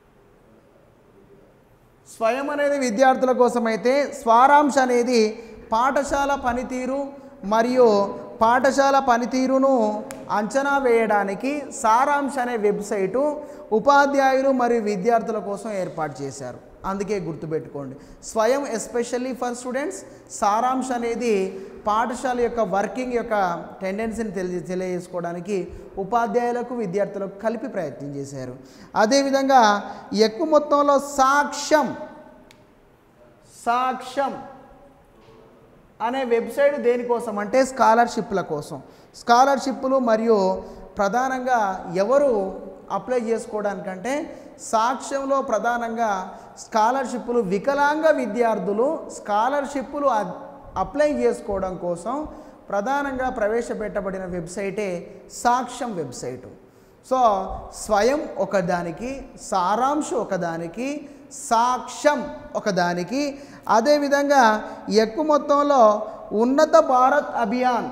స్వయం అనేది విద్యార్థుల కోసం అయితే స్వారాంశ అనేది పాఠశాల పనితీరు మరియు పాఠశాల పనితీరును అంచనా వేయడానికి సారాంశ్ అనే వెబ్సైటు ఉపాధ్యాయులు మరియు విద్యార్థుల కోసం ఏర్పాటు చేశారు అందుకే గుర్తుపెట్టుకోండి స్వయం ఎస్పెషల్లీ ఫర్ స్టూడెంట్స్ సారాంశ్ అనేది పాఠశాల యొక్క వర్కింగ్ యొక్క టెండెన్సీని తెలియ తెలియజేసుకోవడానికి ఉపాధ్యాయులకు విద్యార్థులకు కలిపి ప్రయత్నం చేశారు అదేవిధంగా ఎక్కువ మొత్తంలో సాక్ష్యం సాక్ష్యం అనే వెబ్సైట్ దేనికోసం అంటే స్కాలర్షిప్ల కోసం స్కాలర్షిప్లు మరియు ప్రధానంగా ఎవరు అప్లై చేసుకోవడానికంటే సాక్ష్యంలో ప్రధానంగా స్కాలర్షిప్లు వికలాంగ విద్యార్థులు స్కాలర్షిప్లు అ- అప్లై చేసుకోవడం కోసం ప్రధానంగా ప్రవేశపెట్టబడిన వెబ్సైటే సాక్ష్యం వెబ్సైటు సో స్వయం ఒకదానికి సారాంశ్ ఒకదానికి సాక్ష్యం ఒకదానికి అదేవిధంగా ఎక్కువ మొత్తంలో ఉన్నత భారత్ అభియాన్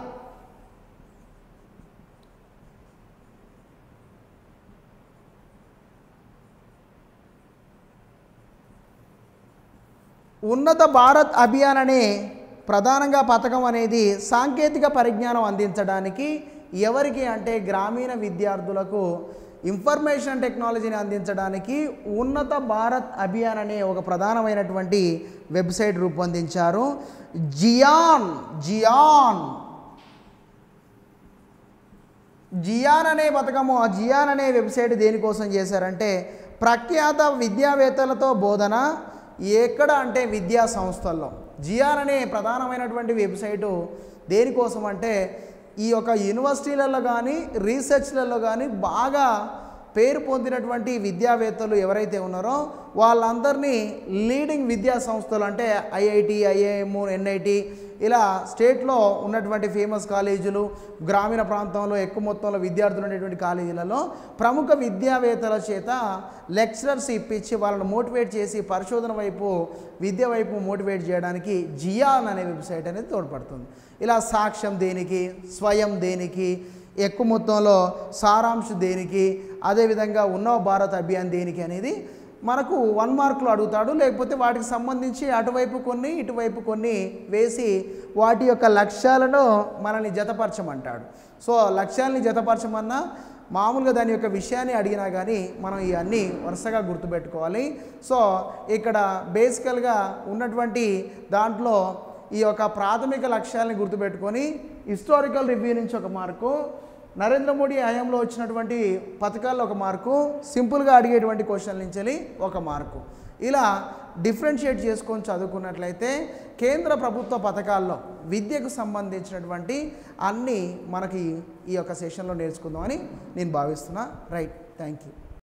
ఉన్నత భారత్ అభియాన్ అనే ప్రధానంగా పథకం అనేది సాంకేతిక పరిజ్ఞానం అందించడానికి ఎవరికి అంటే గ్రామీణ విద్యార్థులకు ఇన్ఫర్మేషన్ టెక్నాలజీని అందించడానికి ఉన్నత భారత్ అభియాన్ అనే ఒక ప్రధానమైనటువంటి వెబ్సైట్ రూపొందించారు జియాన్ జియాన్ జియాన్ అనే పథకము ఆ జియాన్ అనే వెబ్సైట్ దేనికోసం చేశారంటే ప్రఖ్యాత విద్యావేత్తలతో బోధన ఎక్కడ అంటే విద్యా సంస్థల్లో జియాన్ అనే ప్రధానమైనటువంటి వెబ్సైటు దేనికోసం అంటే ఈ యొక్క యూనివర్సిటీలలో కానీ రీసెర్చ్లలో కానీ బాగా పేరు పొందినటువంటి విద్యావేత్తలు ఎవరైతే ఉన్నారో వాళ్ళందరినీ లీడింగ్ విద్యా సంస్థలు అంటే ఐఐటి ఐఐఎం ఎన్ఐటి ఇలా స్టేట్లో ఉన్నటువంటి ఫేమస్ కాలేజీలు గ్రామీణ ప్రాంతంలో ఎక్కువ మొత్తంలో విద్యార్థులు ఉండేటువంటి కాలేజీలలో ప్రముఖ విద్యావేత్తల చేత లెక్చరర్స్ ఇప్పించి వాళ్ళని మోటివేట్ చేసి పరిశోధన వైపు విద్య వైపు మోటివేట్ చేయడానికి జియాన్ అనే వెబ్సైట్ అనేది తోడ్పడుతుంది ఇలా సాక్ష్యం దేనికి స్వయం దేనికి ఎక్కువ మొత్తంలో సారాంశ దేనికి అదేవిధంగా ఉన్నవ భారత్ అభియాన్ దేనికి అనేది మనకు వన్ మార్కులు అడుగుతాడు లేకపోతే వాటికి సంబంధించి అటువైపు కొన్ని ఇటువైపు కొన్ని వేసి వాటి యొక్క లక్ష్యాలను మనల్ని జతపరచమంటాడు సో లక్ష్యాల్ని జతపరచమన్నా మామూలుగా దాని యొక్క విషయాన్ని అడిగినా కానీ మనం ఇవన్నీ వరుసగా గుర్తుపెట్టుకోవాలి సో ఇక్కడ బేసికల్గా ఉన్నటువంటి దాంట్లో ఈ యొక్క ప్రాథమిక లక్ష్యాలని గుర్తుపెట్టుకొని హిస్టారికల్ రివ్యూ నుంచి ఒక మార్కు నరేంద్ర మోడీ హయాంలో వచ్చినటువంటి పథకాల్లో ఒక మార్కు సింపుల్గా అడిగేటువంటి క్వశ్చన్ల నుంచి ఒక మార్కు ఇలా డిఫరెన్షియేట్ చేసుకొని చదువుకున్నట్లయితే కేంద్ర ప్రభుత్వ పథకాల్లో విద్యకు సంబంధించినటువంటి అన్నీ మనకి ఈ యొక్క సెషన్లో నేర్చుకుందామని నేను భావిస్తున్నా రైట్ థ్యాంక్ యూ